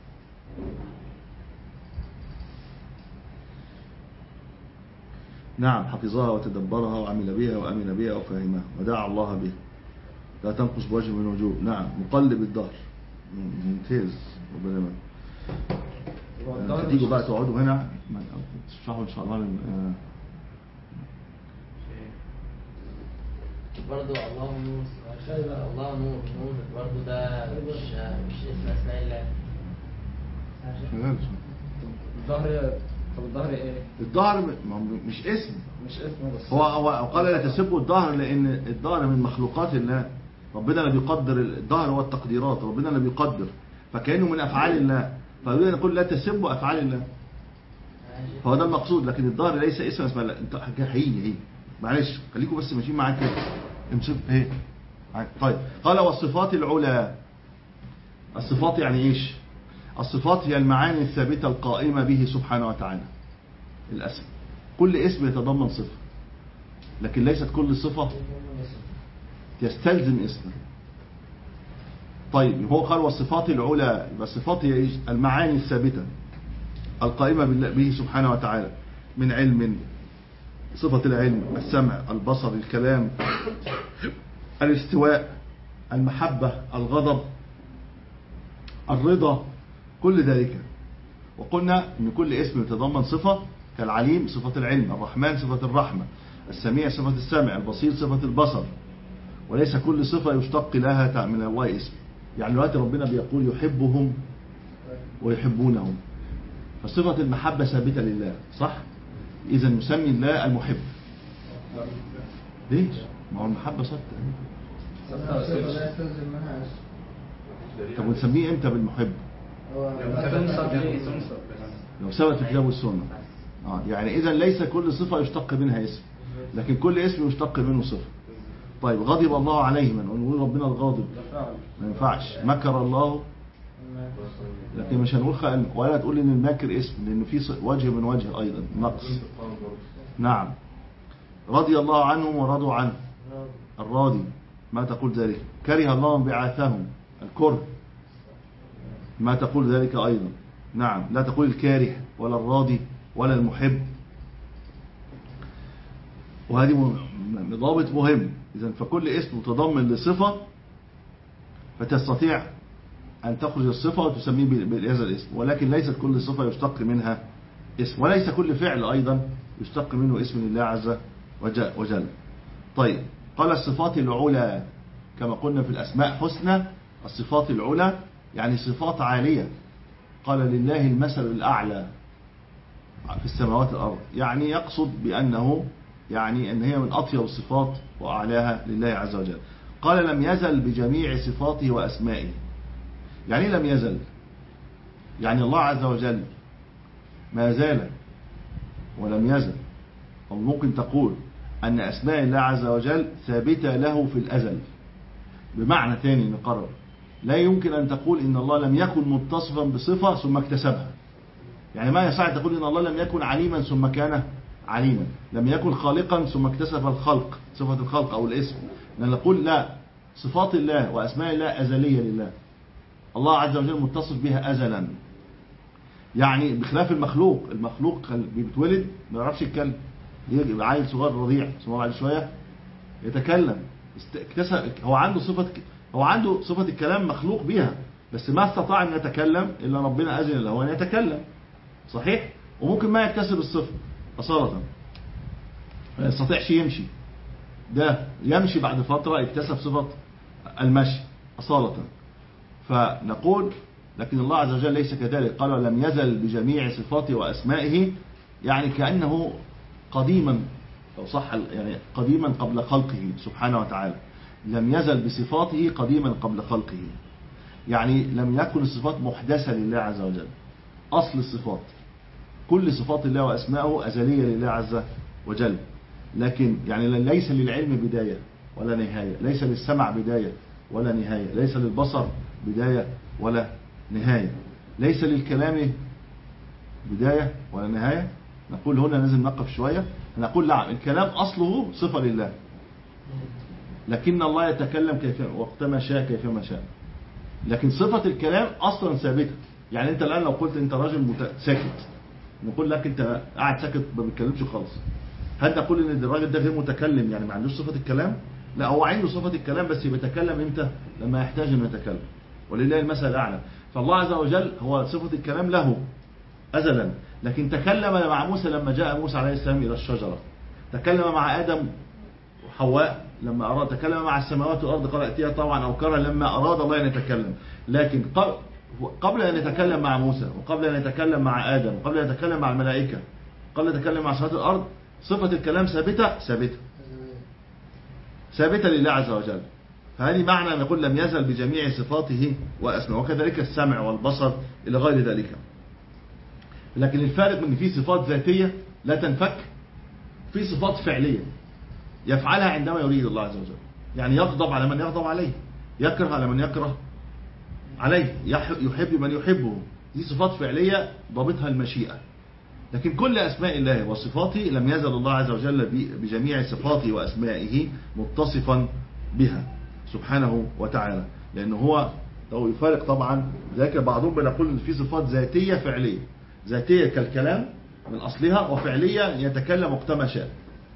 نعم حفظها وتدبرها وعمل بها وأمن بها وفهمها ودعا الله بها لا تنقص بوجه من الوجوه نعم مقلب الدهر ممتاز ربنا يبارك. هو آه، الدهر تيجوا مش- بقى تقعدوا هنا ما- تشرحوا ان شاء الله لل- آه، برضو الله نور الله نور نور برضو ده مش مش اسم اسماء الله شغال. الظهر طب الظهر ايه؟ الدهر م- م- مش اسم مش اسمه بس هو هو قال لا تسبوا الدهر لان الدهر من مخلوقات الله ربنا اللي بيقدر الدهر هو التقديرات ربنا اللي بيقدر فكانه من افعال الله فبدنا نقول لا تسبوا افعال الله فهو ده المقصود لكن الظهر ليس اسم اسم الله انت حاجه هي هي معلش خليكم بس ماشيين معاك كده امسك ايه معاك. طيب قال والصفات العلى الصفات يعني ايش الصفات هي المعاني الثابته القائمه به سبحانه وتعالى الاسم كل اسم يتضمن صفه لكن ليست كل صفه يستلزم اسما طيب هو قال والصفات العلى يبقى الصفات هي إيش؟ المعاني الثابته القائمة بالله- به سبحانه وتعالى من علم صفة العلم السمع البصر الكلام الاستواء المحبة الغضب الرضا كل ذلك وقلنا ان كل اسم يتضمن صفة كالعليم صفة العلم الرحمن صفة الرحمة السميع صفة السمع البصير صفة البصر وليس كل صفة يشتق لها من الله اسم يعني دلوقتي ربنا بيقول يحبهم ويحبونهم فصفة المحبة ثابتة لله صح إذا نسمي الله المحب ليش ما هو المحبة ثابتة صفة لا يستلزم منها اسم طب ونسميه امتى بالمحب هو تنصب ليه تنصب لو ثبت في الكتاب والسنة آه يعني إذا ليس كل صفة يشتق منها اسم لكن كل اسم يشتق منه صفة طيب غضب الله عليهم نقول ربنا الغاضب ما ينفعش مكر الله لكن مش هنقول خ- ولا تقول ان الماكر اسم لان في ص- وجه من وجه ايضا نقص نعم رضي الله عنهم ورضوا عنه الراضي ما تقول ذلك كره الله انبعاثهم الكره ما تقول ذلك أيضا نعم لا تقول الكاره ولا الراضي ولا المحب وهذه م- ضابط مهم إذا فكل اسم متضمن لصفة فتستطيع أن تخرج الصفة وتسميه ب- بهذا الاسم ولكن ليست كل صفة يشتق منها اسم وليس كل فعل أيضا يشتق منه اسم لله عز وج- وجل طيب قال الصفات العلى كما قلنا في الأسماء حسنى الصفات العلى يعني صفات عالية قال لله المثل الأعلى في السماوات والأرض يعني يقصد بأنه يعني أن هي من أطيب الصفات وأعلاها لله عز وجل قال لم يزل بجميع صفاته وأسمائه يعني إيه لم يزل يعني الله عز وجل ما زال ولم يزل أو ممكن تقول أن أسماء الله عز وجل ثابتة له في الأزل بمعنى ثاني نقرر لا يمكن أن تقول إن الله لم يكن متصفا بصفة ثم اكتسبها يعني ما يسع تقول إن الله لم يكن عليما ثم كان عليما لم يكن خالقا ثم اكتسب الخلق صفة الخلق أو الاسم لأن نقول لا صفات الله وأسماء الله أزلية لله الله عز وجل متصف بها أزلا يعني بخلاف المخلوق المخلوق بيتولد ما يعرفش يتكلم يجي عيل صغير رضيع صغير بعد شوية يتكلم است- اكتسب هو عنده صفة هو عنده صفة الكلام مخلوق بها بس ما استطاع أن يتكلم إلا ربنا أذن له أن يتكلم صحيح وممكن ما يكتسب الصفة أصالة ما يستطيعش يمشي ده يمشي بعد فترة يكتسب صفة المشي أصالة فنقول لكن الله عز وجل ليس كذلك قال ولم يزل بجميع صفاته وأسمائه يعني كأنه قديما لو صح ال- يعني قديما قبل خلقه سبحانه وتعالى لم يزل بصفاته قديما قبل خلقه يعني لم يكن الصفات محدثة لله عز وجل أصل الصفات كل صفات الله وأسماءه أزلية لله عز وجل لكن يعني ليس للعلم بداية ولا نهاية ليس للسمع بداية ولا نهاية ليس للبصر بداية ولا نهاية ليس للكلام بداية ولا نهاية نقول هنا لازم نقف شوية نقول نعم الكلام أصله صفة لله لكن الله يتكلم كيف وقتما شاء كيفما شاء لكن صفة الكلام أصلا ثابتة يعني أنت الآن لو قلت أنت راجل مت... ساكت نقول لك أنت قاعد ساكت ما بتكلمش خالص هل نقول ان الراجل ده غير متكلم يعني ما عندوش صفة الكلام لا هو عنده صفة الكلام بس بيتكلم امتى لما يحتاج انه يتكلم ولله المثل الاعلى فالله عز وجل هو صفة الكلام له ازلا لكن تكلم مع موسى لما جاء موسى عليه السلام الى الشجرة تكلم مع ادم وحواء لما أراد تكلم مع السماوات والأرض قال ائتيها طوعا أو كرها لما أراد الله أن يتكلم لكن قبل قبل أن يتكلم مع موسى وقبل أن يتكلم مع آدم وقبل أن يتكلم مع الملائكة قبل أن يتكلم مع سماوات الأرض صفة الكلام ثابتة ثابتة ثابتة لله عز وجل فهذه معنى أن يقول لم يزل بجميع صفاته وأسماء وكذلك السمع والبصر إلى غير ذلك لكن الفارق ان في صفات ذاتية لا تنفك في صفات فعلية يفعلها عندما يريد الله عز وجل يعني يغضب على من يغضب عليه يكره على من يكره عليه يح- يحب من يحبه دي صفات فعلية ضابطها المشيئة لكن كل أسماء الله وصفاته لم يزل الله عز وجل ب- بجميع صفاته وأسمائه متصفا بها سبحانه وتعالى لأنه هو لو يفارق طبعا ذلك بعضهم بنقول ان في صفات ذاتية فعلية ذاتية كالكلام من أصلها وفعلية يتكلم وقت ما شاء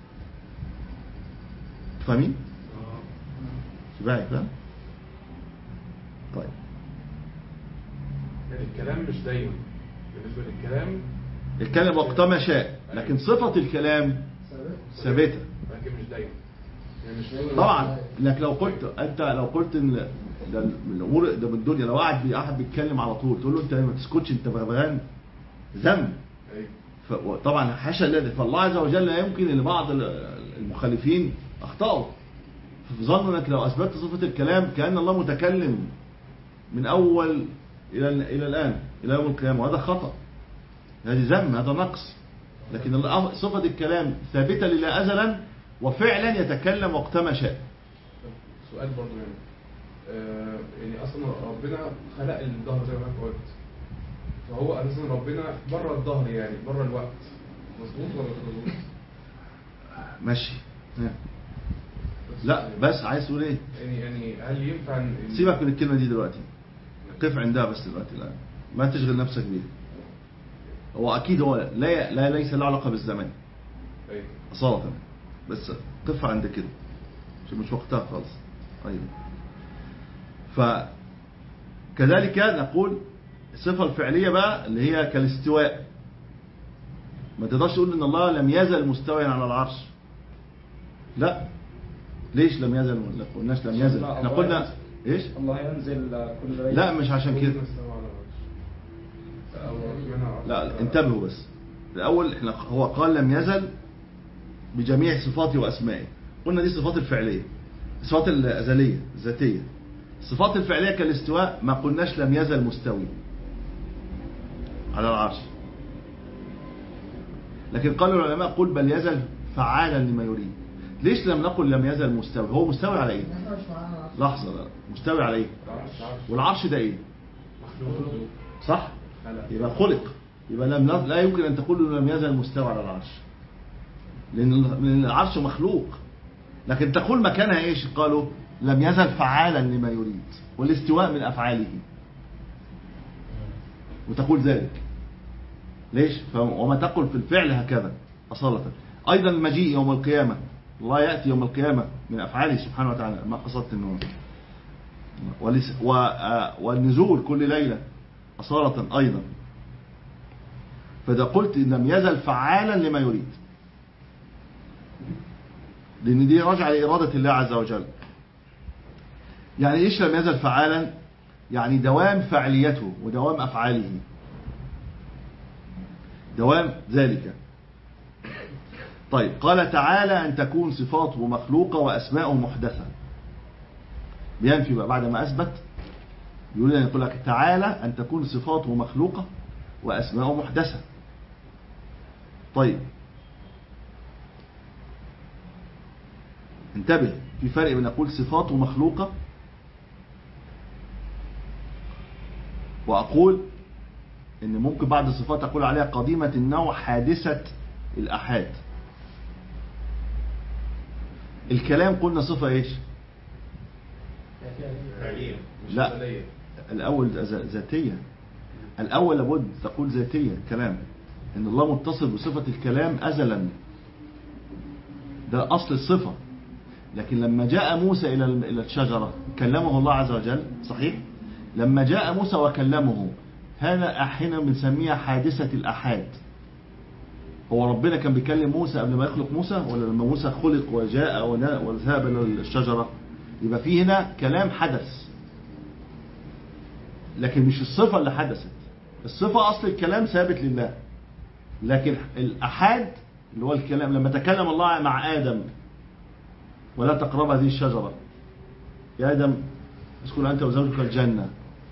فاهمين؟ شبعي فاهم؟ طيب الكلام مش دايما بالنسبه للكلام الكلام وقت ما شاء لكن صفة الكلام ثابتة لكن مش دايما يعني مش دايما طبعا لكن لو قلت انت لو قلت ان ده من الامور ده من الدنيا لو قاعد بي- احد بيتكلم على طول تقول له انت ما تسكتش انت بغبغان ذنب أيوة. ف- طبعا حاشا لله فالله عز وجل لا يمكن ان بعض ال- المخالفين اخطاوا فظنوا انك لو اثبتت صفه الكلام كان الله متكلم من اول الى الى الان الى يوم القيامه وهذا خطا هذه ذم هذا نقص لكن الأ- صفه الكلام ثابته لله ازلا وفعلا يتكلم وقتما شاء سؤال برضه يعني آه يعني اصلا ربنا خلق الظهر زي ما حضرتك قلت فهو اساسا ربنا بره الظهر يعني بره الوقت مظبوط ولا مش مظبوط؟ ماشي ها. بس لا يعني- بس عايز تقول ايه يعني يعني هل ينفع إن- سيبك من الكلمه دي دلوقتي قف عندها بس دلوقتي الان ما تشغل نفسك بيها هو اكيد هو لا لا ليس له علاقه بالزمان أيوة. اصاله بس قف عند كده عشان مش وقتها خالص ايوه فكذلك نقول الصفه الفعليه بقى اللي هي كالاستواء ما تقدرش تقول ان الله لم يزل مستويا على العرش لا ليش لم يزل ما قلناش لم يزل لا، احنا الله قلنا ينزل. ايش الله ينزل كل ليلة لا مش عشان كده ربنا استوى على العرش. أو ربنا لا انتبهوا بس الأول احنا هو قال لم يزل بجميع صفاته وأسمائه قلنا دي الصفات الفعلية الصفات الأزلية الذاتية الصفات الفعلية كالاستواء ما قلناش لم يزل مستوي على العرش لكن قال العلماء قل بل يزل فعالا لما يريد ليش لم نقل لم يزل مستوي هو مستوي على ايه احنا مش معانا عصر. لحظة لا مستوي على ايه العرش عرش والعرش ده ايه مخلوق صح خلق. يبقى خلق يبقى لم لا يمكن ان تقول انه لم يزل مستوى على العرش لان لأن العرش مخلوق لكن تقول مكانها ايش قالوا لم يزل فعالا لما يريد والاستواء من افعاله وتقول ذلك ليش ف- وما تقل في الفعل هكذا أصالة أيضا المجيء يوم القيامة الله يأتي يوم القيامة من أفعاله سبحانه وتعالى ما قصدت النوم ولس- و- آه، والنزول كل ليلة أصالة أيضا فإذا قلت إن لم يزل فعالا لما يريد لأن دي راجعة لإرادة الله عز وجل يعني إيش لم يزل فعالا يعني دوام فعليته ودوام أفعاله دوام ذلك طيب قال تعالى أن تكون صفاته مخلوقة وأسماؤه محدثة بينفي بقى بعد ما أثبت يقول لنا يقول لك تعالى أن تكون صفاته مخلوقة وأسماؤه محدثة طيب انتبه في فرق بين أقول صفاته مخلوقة وأقول إن ممكن بعض الصفات أقول عليها قديمة النوع حادثة الأحاد الكلام قلنا صفة إيش فعليا مش لا. أزلية. الأول ذ- ذاتية الأول لابد تقول ذاتية كلام إن الله متصف بصفة الكلام أزلا ده أصل الصفة لكن لما جاء موسى إلى إلى الشجرة كلمه الله عز وجل صحيح لما جاء موسى وكلمه هذا أحيانا بنسميها حادثة الأحاد هو ربنا كان بيكلم موسى قبل ما يخلق موسى ولا لما موسى خلق وجاء ونا- وذهب إلى الشجرة يبقى في هنا كلام حدث لكن مش الصفة اللي حدثت الصفة أصل الكلام ثابت لله لكن الأحاد اللي هو الكلام لما تكلم الله مع آدم ولا تقرب هذه الشجرة يا آدم اسكن أنت وزوجك الجنة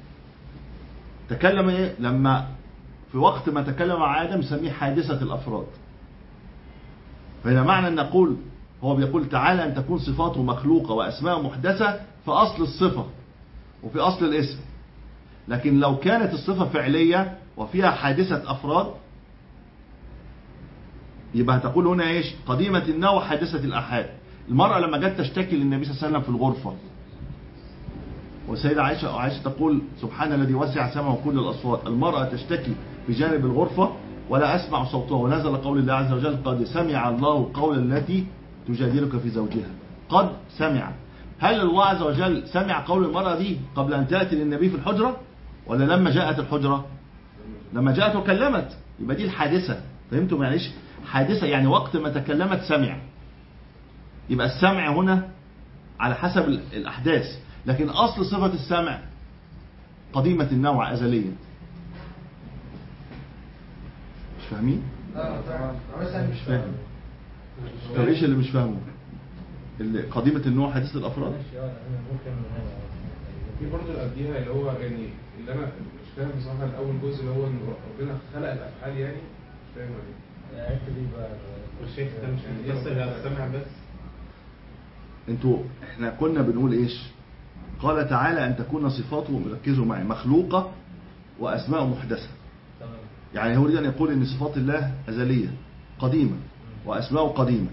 تكلم إيه لما في وقت ما تكلم مع آدم سميه حادثة الأفراد فهنا معنى أن نقول هو بيقول تعالى أن تكون صفاته مخلوقة وأسماء محدثة في أصل الصفة وفي أصل الاسم لكن لو كانت الصفة فعلية وفيها حادثة أفراد يبقى هتقول هنا ايش قديمة النوع حادثة الأحاد المرأة لما جت تشتكي للنبي صلى الله عليه وسلم في الغرفة والسيدة عائشة عائشة تقول سبحان الذي وسع سمعه كل الأصوات المرأة تشتكي في جانب الغرفة ولا أسمع صوتها ونزل قول الله عز وجل قد سمع الله قول التي تجادلك في زوجها قد سمع هل الله عز وجل سمع قول المرأة دي قبل أن تأتي للنبي في الحجرة ولا لما جاءت الحجرة لما جاءت وكلمت يبقى دي الحادثة فهمتوا معلش حادثة يعني وقت ما تكلمت سمع يبقى السمع هنا على حسب ال- الأحداث لكن أصل صفة السمع قديمة النوع أزلية مش فاهمين؟ اه طبعا مثلا مش فاهم طب ايش اللي مش فاهمه؟ اللي قديمة النوع حديث الأفراد في برضه اللي قبليها اللي هو يعني اللي انا مش فاهم بصراحه الاول جزء اللي هو ان ربنا خلق الافعال يعني مش فاهم يعني والشيخ ده مش متصل على السمع بس انتوا احنا كنا بنقول ايش قال تعالى ان تكون صفاته ركزوا معي مخلوقة واسماء محدثة يعني هو يريد ان يقول ان صفات الله ازلية قديمة واسماء قديمة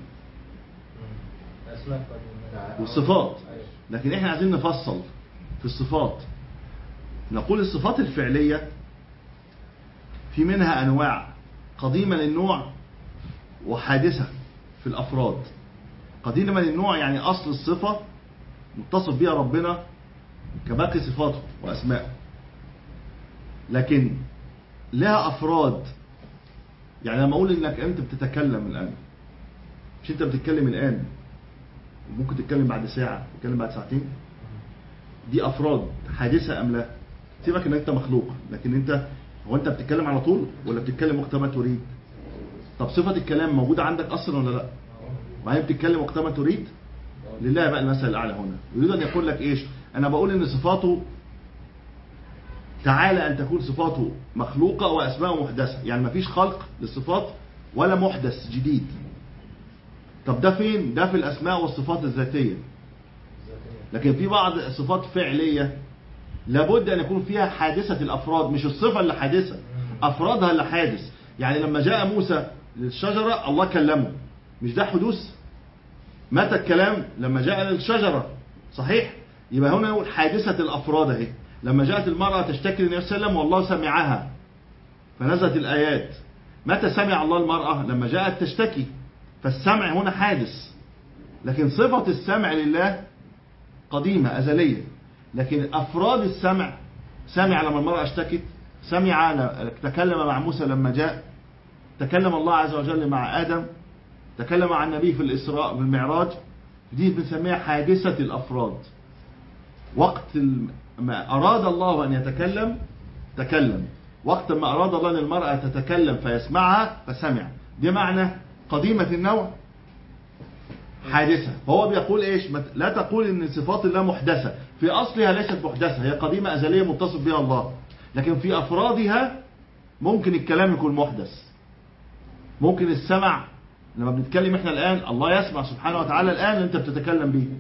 أسماء قديمة والصفات لكن احنا عايزين نفصل في الصفات نقول الصفات الفعلية في منها انواع قديمة للنوع وحادثة في الافراد قديمة للنوع يعني اصل الصفة متصف بها ربنا كباقي صفاته واسمائه لكن لها افراد يعني لما اقول انك انت بتتكلم الان مش انت بتتكلم الان ممكن تتكلم بعد ساعة تتكلم بعد ساعتين دي أفراد حادثة أم لا سيبك إن أنت مخلوق لكن أنت هو أنت بتتكلم على طول ولا بتتكلم وقت ما تريد طب صفة الكلام موجودة عندك أصلا ولا لا وهي بتتكلم وقت ما تريد لله بقى المثل الأعلى هنا يريد أن يقول لك إيش أنا بقول إن صفاته تعالى أن تكون صفاته مخلوقة وأسماء محدثة يعني مفيش خلق للصفات ولا محدث جديد طب ده فين ده في الأسماء والصفات الذاتية لكن في بعض الصفات فعلية لابد أن يكون فيها حادثة الأفراد مش الصفة اللي حادثة أفرادها اللي حادث يعني لما جاء موسى للشجرة الله كلمه مش ده حدوث متى الكلام لما جاء للشجرة صحيح يبقى هنا نقول حادثة الأفراد اهي لما جاءت المرأة تشتكي للنبي صلى الله عليه وسلم والله سمعها فنزلت الآيات متى سمع الله المرأة لما جاءت تشتكي فالسمع هنا حادث لكن صفة السمع لله قديمة أزلية لكن أفراد السمع سمع لما المرأة اشتكت سمع ل- تكلم مع موسى لما جاء تكلم الله عز وجل مع آدم تكلم مع النبي في الإسراء والمعراج دي بنسميها حادثة الأفراد وقت الم- ما أراد الله أن يتكلم تكلم وقت ما أراد الله أن المرأة تتكلم فيسمعها فسمع دي معنى قديمة النوع حادثة فهو بيقول إيش ما ت- لا تقول إن صفات الله محدثة في أصلها ليست محدثة هي قديمة أزلية متصف بها الله لكن في أفرادها ممكن الكلام يكون محدث ممكن السمع لما بنتكلم احنا الآن الله يسمع سبحانه وتعالى الآن اللي انت بتتكلم به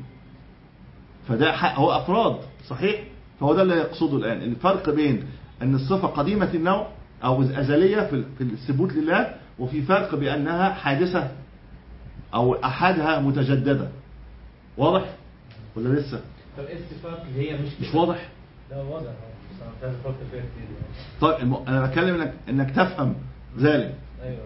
فده ح- هو أفراد صحيح فهو ده اللي يقصده الآن الفرق بين أن الصفة قديمة النوع أو أزلية في في الثبوت لله وفي فرق بأنها حادثة أو أحدها متجددة واضح ولا لسه طب ايه الصفات اللي هي مش مش واضح لا واضح بس أنا مش عايز أفكر فيها كتير يعني. طيب الم- أنا بتكلم إنك, إنك تفهم ذلك أيوه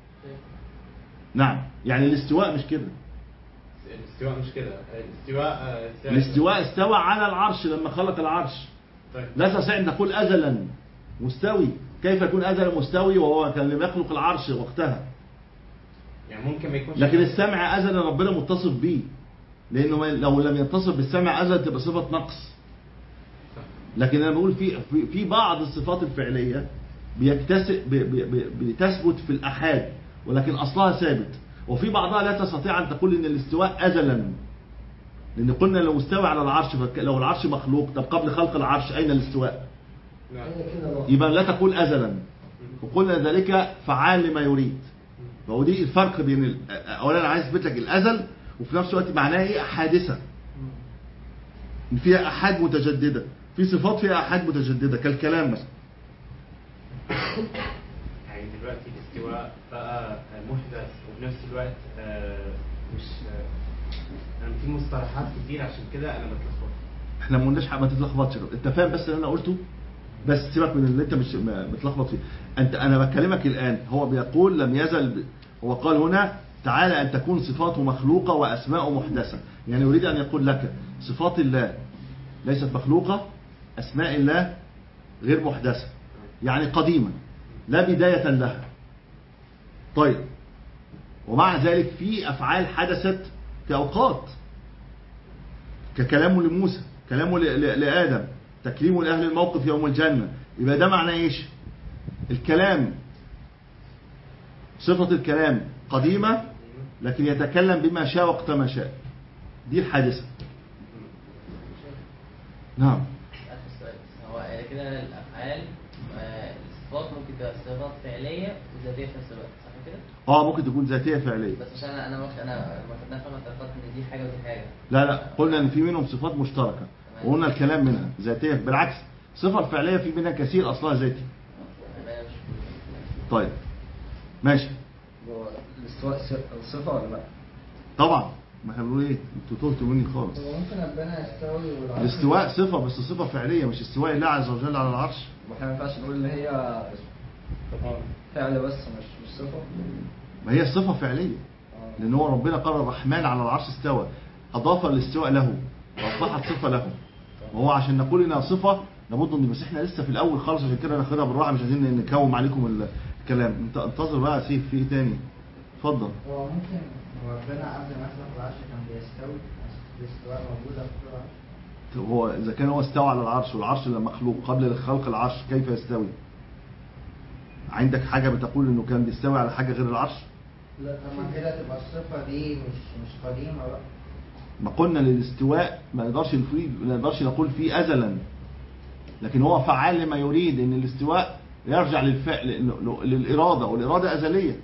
نعم يعني الاستواء مش كده الاستواء مش كده الاستواء آه، استواء- الاستواء استوى على العرش لما خلق العرش طيب لا تستطيع ان تقول ازلا مستوي كيف يكون ازلا مستوي وهو كان لم يخلق العرش وقتها يعني ممكن ما يكونش لكن السمع ازلا ربنا متصف به لانه ما- لو لم يتصف بالسمع ازلا تبقى صفه نقص لكن انا بقول في في- في بعض الصفات الفعليه بيكتسب ب- ب- ب- بتثبت في الاحاد ولكن اصلها ثابت وفي بعضها لا تستطيع ان تقول ان الاستواء ازلا لان قلنا لو استوى على العرش فك- لو العرش مخلوق طب قبل خلق العرش اين الاستواء نعم. هي كده لو يبقى لا تقول ازلا وقلنا ذلك فعال لما يريد فهو دي الفرق بين ال- اولا انا عايز اثبت لك الازل وفي نفس الوقت معناها ايه حادثه ان فيها احاد متجدده في صفات فيها احاد متجدده كالكلام مثلا يعني دلوقتي الاستواء بقى محدث وفي نفس الوقت آه، مش آه، انا في مصطلحات كتير عشان كده انا بتلخبط احنا ما قلناش حاجة، ما تتلخبطش انت فاهم بس اللي انا قلته بس سيبك من اللي انت مش ما- متلخبط فيه انت انا بكلمك الان هو بيقول لم يزل ب... هو قال هنا تعالى ان تكون صفاته مخلوقه واسماءه محدثه يعني يريد ان يقول لك صفات الله ليست مخلوقه اسماء الله غير محدثة يعني قديمة لا بداية لها طيب ومع ذلك في أفعال حدثت في أوقات ككلامه لموسى كلامه ل- ل- لآدم تكريمه لأهل الموقف يوم الجنة يبقى ده معناه إيش الكلام صفة الكلام قديمة لكن يتكلم بما شاء وقت ما شاء دي الحادثة نعم آخر سؤال بس هو يعني كده الأفعال آه، الصفات ممكن تبقى صفات فعلية وذاتية في نفس الوقت صح كده؟ اه ممكن تكون ذاتية فعلية بس عشان أنا أنا مخ- أنا لما خدناها فما اتفقت إن دي حاجة ودي حاجة لا لا قلنا ان في منهم صفات مشتركة وقلنا الكلام منها ذاتية بالعكس الصفة الفعلية في منها كثير اصلها ذاتي يبقى أنا مش طيب ماشي هو الاستواء س- صفة ولا لا؟ طبعا ما احنا بنقول ايه انتوا تهتوا مني خالص هو ممكن ربنا يستوي والعرش الاستواء صفة بس صفة فعلية مش استواء الله عز وجل على العرش واحنا ما ينفعش نقول ان هي فعل بس مش مش صفة ما هي الصفة فعلية آه. لان هو ربنا قال الرحمن على العرش استوى اضاف الاستواء له واصبحت صفة له وهو عشان نقول انها صفة لابد ان بس احنا لسه في الاول خالص عشان كده ناخدها بالراحه مش عايزين نكوم عليكم ال- الكلام انت انتظر بقى يا سيف في ايه تاني اتفضل هو ممكن هو ربنا قبل ما يخلق العرش كان بيستوي الاستواء موجودة في كل العرش هو اذا كان هو استوى على العرش والعرش لما مخلوق قبل خلق العرش كيف يستوي عندك حاجة بتقول انه كان بيستوي على حاجة غير العرش لا طب ما كده تبقى الصفة دي مش مش قديمة بقى ما قلنا للاستواء ما نقدرش نفيد ما نقدرش نقول فيه ازلا لكن هو فعال لما يريد ان الاستواء يرجع للفعل للاراده والاراده ازليه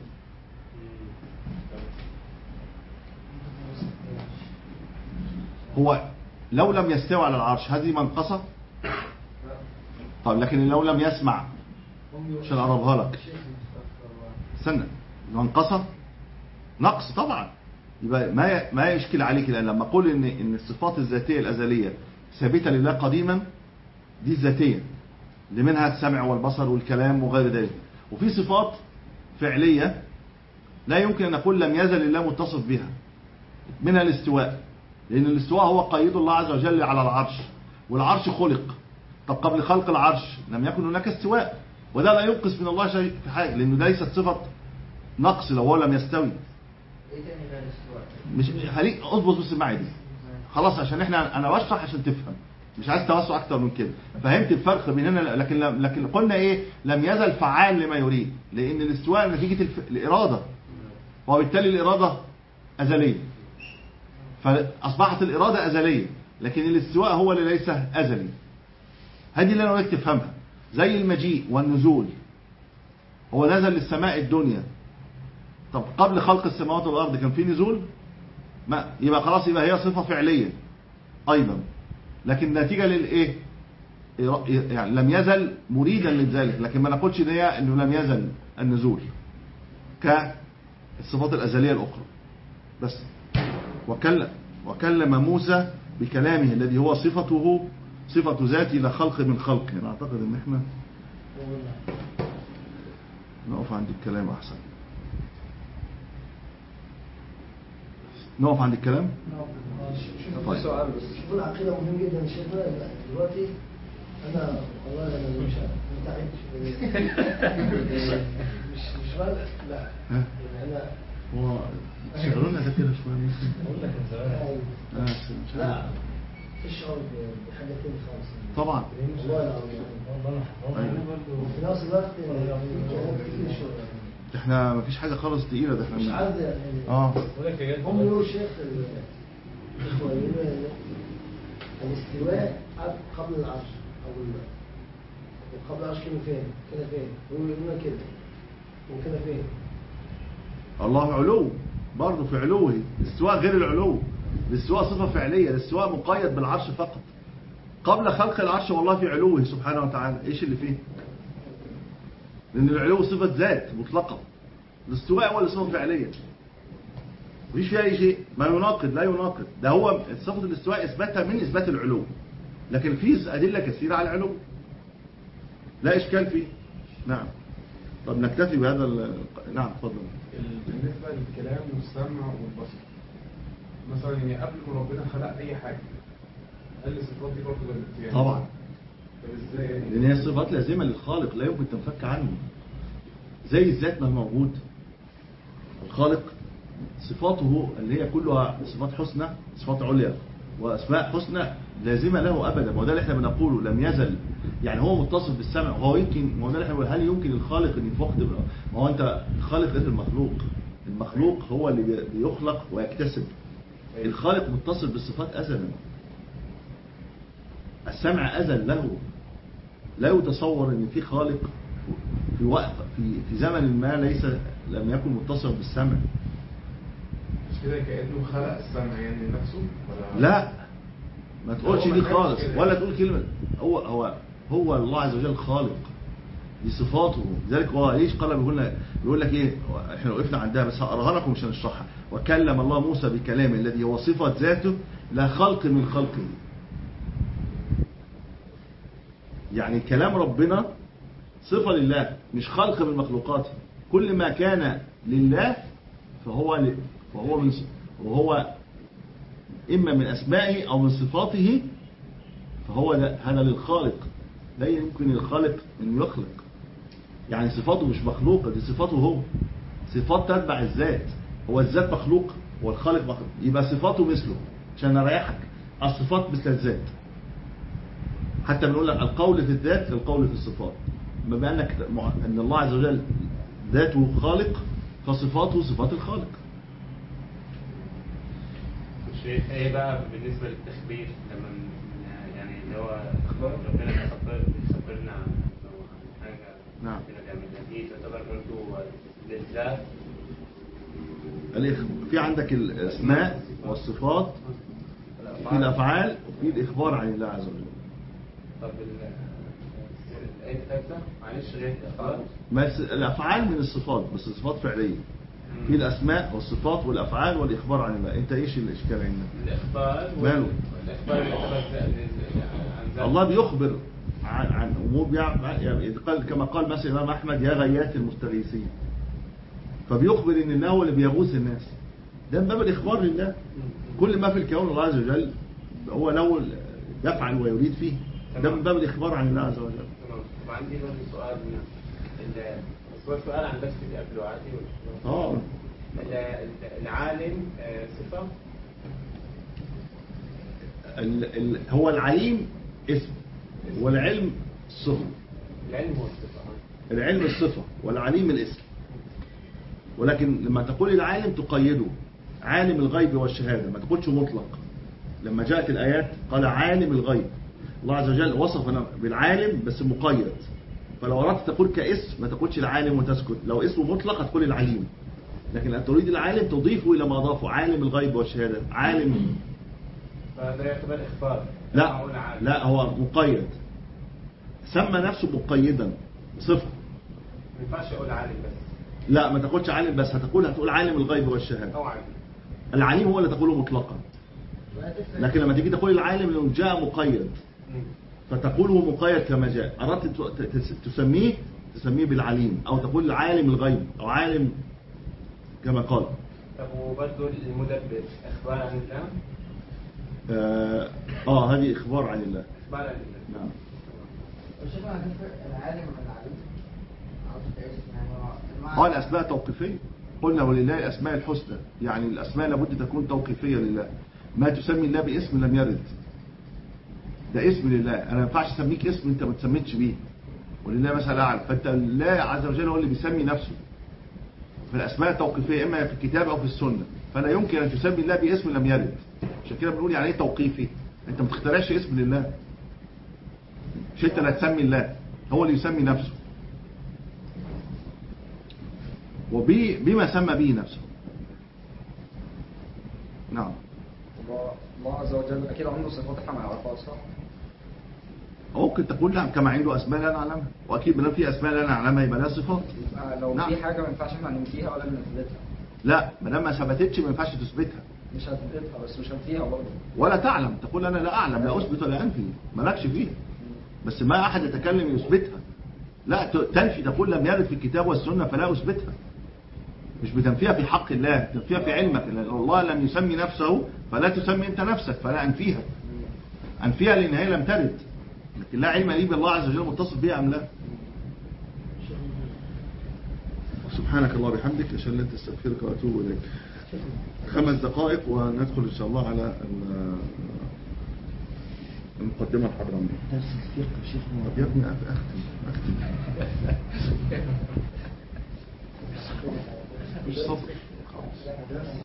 هو لو لم يستوي على العرش هذه منقصه طيب لكن لو لم يسمع عشان اقربها لك استنى منقصه نقص طبعا يبقى ما ي- ما يشكل عليك الان لما اقول ان ان الصفات الذاتيه الازليه ثابته لله قديما دي الذاتيه اللي منها السمع والبصر والكلام وغير ذلك وفي صفات فعليه لا يمكن ان نقول لم يزل الله متصف بها منها الاستواء لان الاستواء هو قيد الله عز وجل على العرش والعرش خلق طب قبل خلق العرش لم يكن هناك استواء وده لا ينقص من الله شيء في حاجه لانه ده ليست صفه نقص لو هو لم يستوي ايه تاني غير الاستواء؟ مش مش خليك اضبط بس معايا دي خلاص عشان احنا انا بشرح عشان تفهم مش عايز توسع اكتر من كده فهمت الفرق بين هنا لكن لكن قلنا ايه لم يزل فعال لما يريد لان الاستواء نتيجه الف... الاراده وبالتالي الاراده ازليه فاصبحت الاراده ازليه لكن الاستواء هو اللي ليس ازلي هذه اللي انا اريد تفهمها زي المجيء والنزول هو نزل للسماء الدنيا طب قبل خلق السماوات والارض كان في نزول ما يبقى خلاص يبقى هي صفه فعليه ايضا لكن نتيجه للايه يعني لم يزل مريدا لذلك لكن ما نقولش ان هي انه لم يزل النزول كالصفات الازليه الاخرى بس وكلم وكلم موسى بكلامه الذي هو صفته صفة ذاتي لا خلق من خلق يعني اعتقد ان احنا نقف عند الكلام احسن نقف عند الكلام في سؤال بس شوفوا العقيدة مهم جدا شيخنا دلوقتي أنا والله أنا مش أنا تعبت شوية. مش مش راضي لا ها يعني أنا هو شغلونا ده كده شويه ممكن بقول لك من زمان أيوة. آه، مش لا عارف. في شعور بحاجة تاني خالص طبعا والله العظيم أيوة. وفي نفس الوقت في كلام كتير شوية احنا مفيش حاجه خالص تقيله ده مش احنا عايز يعني اه بقول لك يا جد هم يقولوا شيخ الإخوة يقولوا الاستواء قبل العرش أو ال- وقبل العرش كانوا فين؟ كده فين؟ هم يقولون كده وكده فين؟ الله علو برضه في علوه الاستواء غير العلو الاستواء صفه فعليه الاستواء مقيد بالعرش فقط قبل خلق العرش والله في علوه سبحانه وتعالى ايش اللي فيه لان العلو صفه ذات مطلقه الاستواء هو اللي صفه فعليه مفيش فيها اي شيء ما يناقض لا يناقض ده هو صفه الاستواء اثباتها من اثبات العلو لكن في ادله كثيره على العلو لا اشكال فيه نعم طب نكتفي بهذا ال... نعم اتفضل بالنسبة للكلام والسمع والبصر مثلا يعني قبل ما ربنا خلق أي حاجة هل الصفات دي برضه يعني طبعا طب ازاي يعني؟ لان هي صفات لازمه للخالق لا يمكن تنفك عنه زي الذات ما موجود الخالق صفاته اللي هي كلها صفات حسنى صفات عليا واسماء حسنى لازمه له ابدا وده اللي احنا بنقوله لم يزل يعني هو متصف بالسمع وهو يمكن ما هو ده اللي احنا بنقول هل يمكن الخالق ان يفقد ما هو انت الخالق غير المخلوق المخلوق هو اللي بي- بيخلق ويكتسب الخالق متصف بالصفات ازلا السمع ازل له لا يتصور ان في خالق في وقت في في زمن ما ليس لم يكن متصفا بالسمع مش كده كأنه خلق السمع يعني نفسه ولا لا ما تقولش هو ما دي كانش خالص كده. ولا تقول كلمة هو هو هو الله عز وجل خالق دي صفاته لذلك هو ليش قال بيقول لك بيقول لك ايه احنا وقفنا عندها بس هقراها لكم مش هنشرحها وكلم الله موسى بكلامه الذي هو صفة ذاته لا خلق من خلقه يعني كلام ربنا صفة لله مش خلق من مخلوقاته كل ما كان لله فهو ل... فهو من وهو إما من أسمائه أو من صفاته فهو ده هذا للخالق لا يمكن للخالق أن يخلق يعني صفاته مش مخلوقة دي صفاته هو صفات تتبع الذات هو الذات مخلوق والخالق مخلوق يبقى صفاته مثله عشان نريحك الصفات مثل الذات حتى بنقول لك القول في الذات كالقول في الصفات بما أنك أن الله عز وجل ذاته خالق فصفاته صفات الخالق شيء ايه بقى بالنسبه للتخبير لما ن- يعني اللي هو ربنا بيخبر بيخبرنا عن عن حاجه نعم. ربنا بيعملها دي تعتبر برضه للذات الإخ- في عندك الأسماء والصفات في الأفعال وفي الإخبار عن الله عز وجل طب ال- الايه الثالثه معلش غير الافعال بس الأفعال من الصفات بس صفات فعلية في الأسماء والصفات والأفعال والإخبار عن الله أنت إيش الإشكال عندك الاخبار وال- ماله؟ الاخبار اللي يعتبر ذات- عن ذات الله بيخبر عن, عن أمور بيع- يعني قال كما قال مثلا الإمام أحمد يا غيات المستغيثين فبيخبر إن الله هو اللي بيغوث الناس ده من باب الإخبار لله كل ما في الكون الله عز وجل هو له يفعل ويريد فيه ده من باب الإخبار عن الله عز وجل تمام وعندي برضه سؤال هنا ال- بس هو سؤال عن نفسي اللي قبله عادي ولا- اه ال- ال- العالم آه، صفة ال ال هو العليم اسم والعلم صفة العلم هو الصفة آه. العلم الصفة والعليم الاسم ولكن لما تقول العالم تقيده عالم الغيب والشهادة ما تقولش مطلق لما جاءت الآيات قال عالم الغيب الله عز وجل وصف بالعالم بس مقيد فلو أردت تقول كاسم ما تقولش العالم وتسكت لو اسمه مطلق هتقول العليم لكن أن تريد العالم تضيفه إلى ما أضافه عالم الغيب والشهادة عالم فده يعتبر إخبار لا أقول عالم. لا هو مقيد سمى نفسه مقيدا صفة ما ينفعش أقول عالم بس لا ما تقولش عالم بس هتقول هتقول عالم الغيب والشهادة أو عالم العليم هو اللي تقوله مطلقا وهتفرق. لكن لما تيجي تقول العالم لو جاء مقيد مم. فتقوله مقيد كما جاء أردت ت- ت- تسميه تسميه بالعليم أو تقول عالم الغيب أو عالم كما قال طب وبرضه المدبر إخبار عن الله آه, آه هذه إخبار عن الله إخبار عن الله نعم وشوف هتفرق العالم من العليم عاوز تعيش يعني هو المعنى- قال أسماء توقيفية قلنا ولله الأسماء الحسنى يعني الأسماء لابد تكون توقيفية لله ما تسمي الله باسم لم يرد ده اسم لله أنا ما ينفعش أسميك اسم أنت ما تسميتش بيه ولله مثلا أعلى فأنت الله عز وجل هو اللي بيسمي نفسه فالأسماء التوقيفية إما في الكتاب أو في السنة فلا يمكن أن تسمي الله باسم لم يرد عشان كده بنقول يعني إيه توقيفي أنت ما تخترعش اسم لله مش أنت اللي هتسمي الله هو اللي يسمي نفسه وبما سمى به نفسه نعم الله الله عز وجل أكيد عنده صفات احنا ما نعرفهاش صح؟ ممكن تقول نعم كما عنده أسماء لا نعلمها وأكيد ما دام في أسماء لا نعلمها يبقى لها صفات يبقى لو نعم. في حاجة ما ينفعش احنا ننفيها ولا نثبتها لا ما دام ما ثبتتش ما ينفعش تثبتها مش هثبتها بس مش هنفيها برضه ولا تعلم تقول أنا لا أعلم لا أثبت ولا أنفي مالكش فيه بس ما أحد يتكلم يثبتها لا ت- تنفي تقول لم يرد في الكتاب والسنة فلا أثبتها مش بتنفيها في حق الله تنفيها في علمك لأن الله لم يسمي نفسه فلا تسمي أنت نفسك فلا أنفيها أنفيها لأن هي لم ترد لكن لا علم لي بالله عز وجل متصف به ام لا سبحانك الله وبحمدك اشهد ان لا اله الا انت استغفرك واتوب اليك خمس دقائق وندخل ان شاء الله على ال- المقدمه الحضرميه درس الفقه يا شيخ طب يا ابني أخ- اختم اختم مش صبر خلاص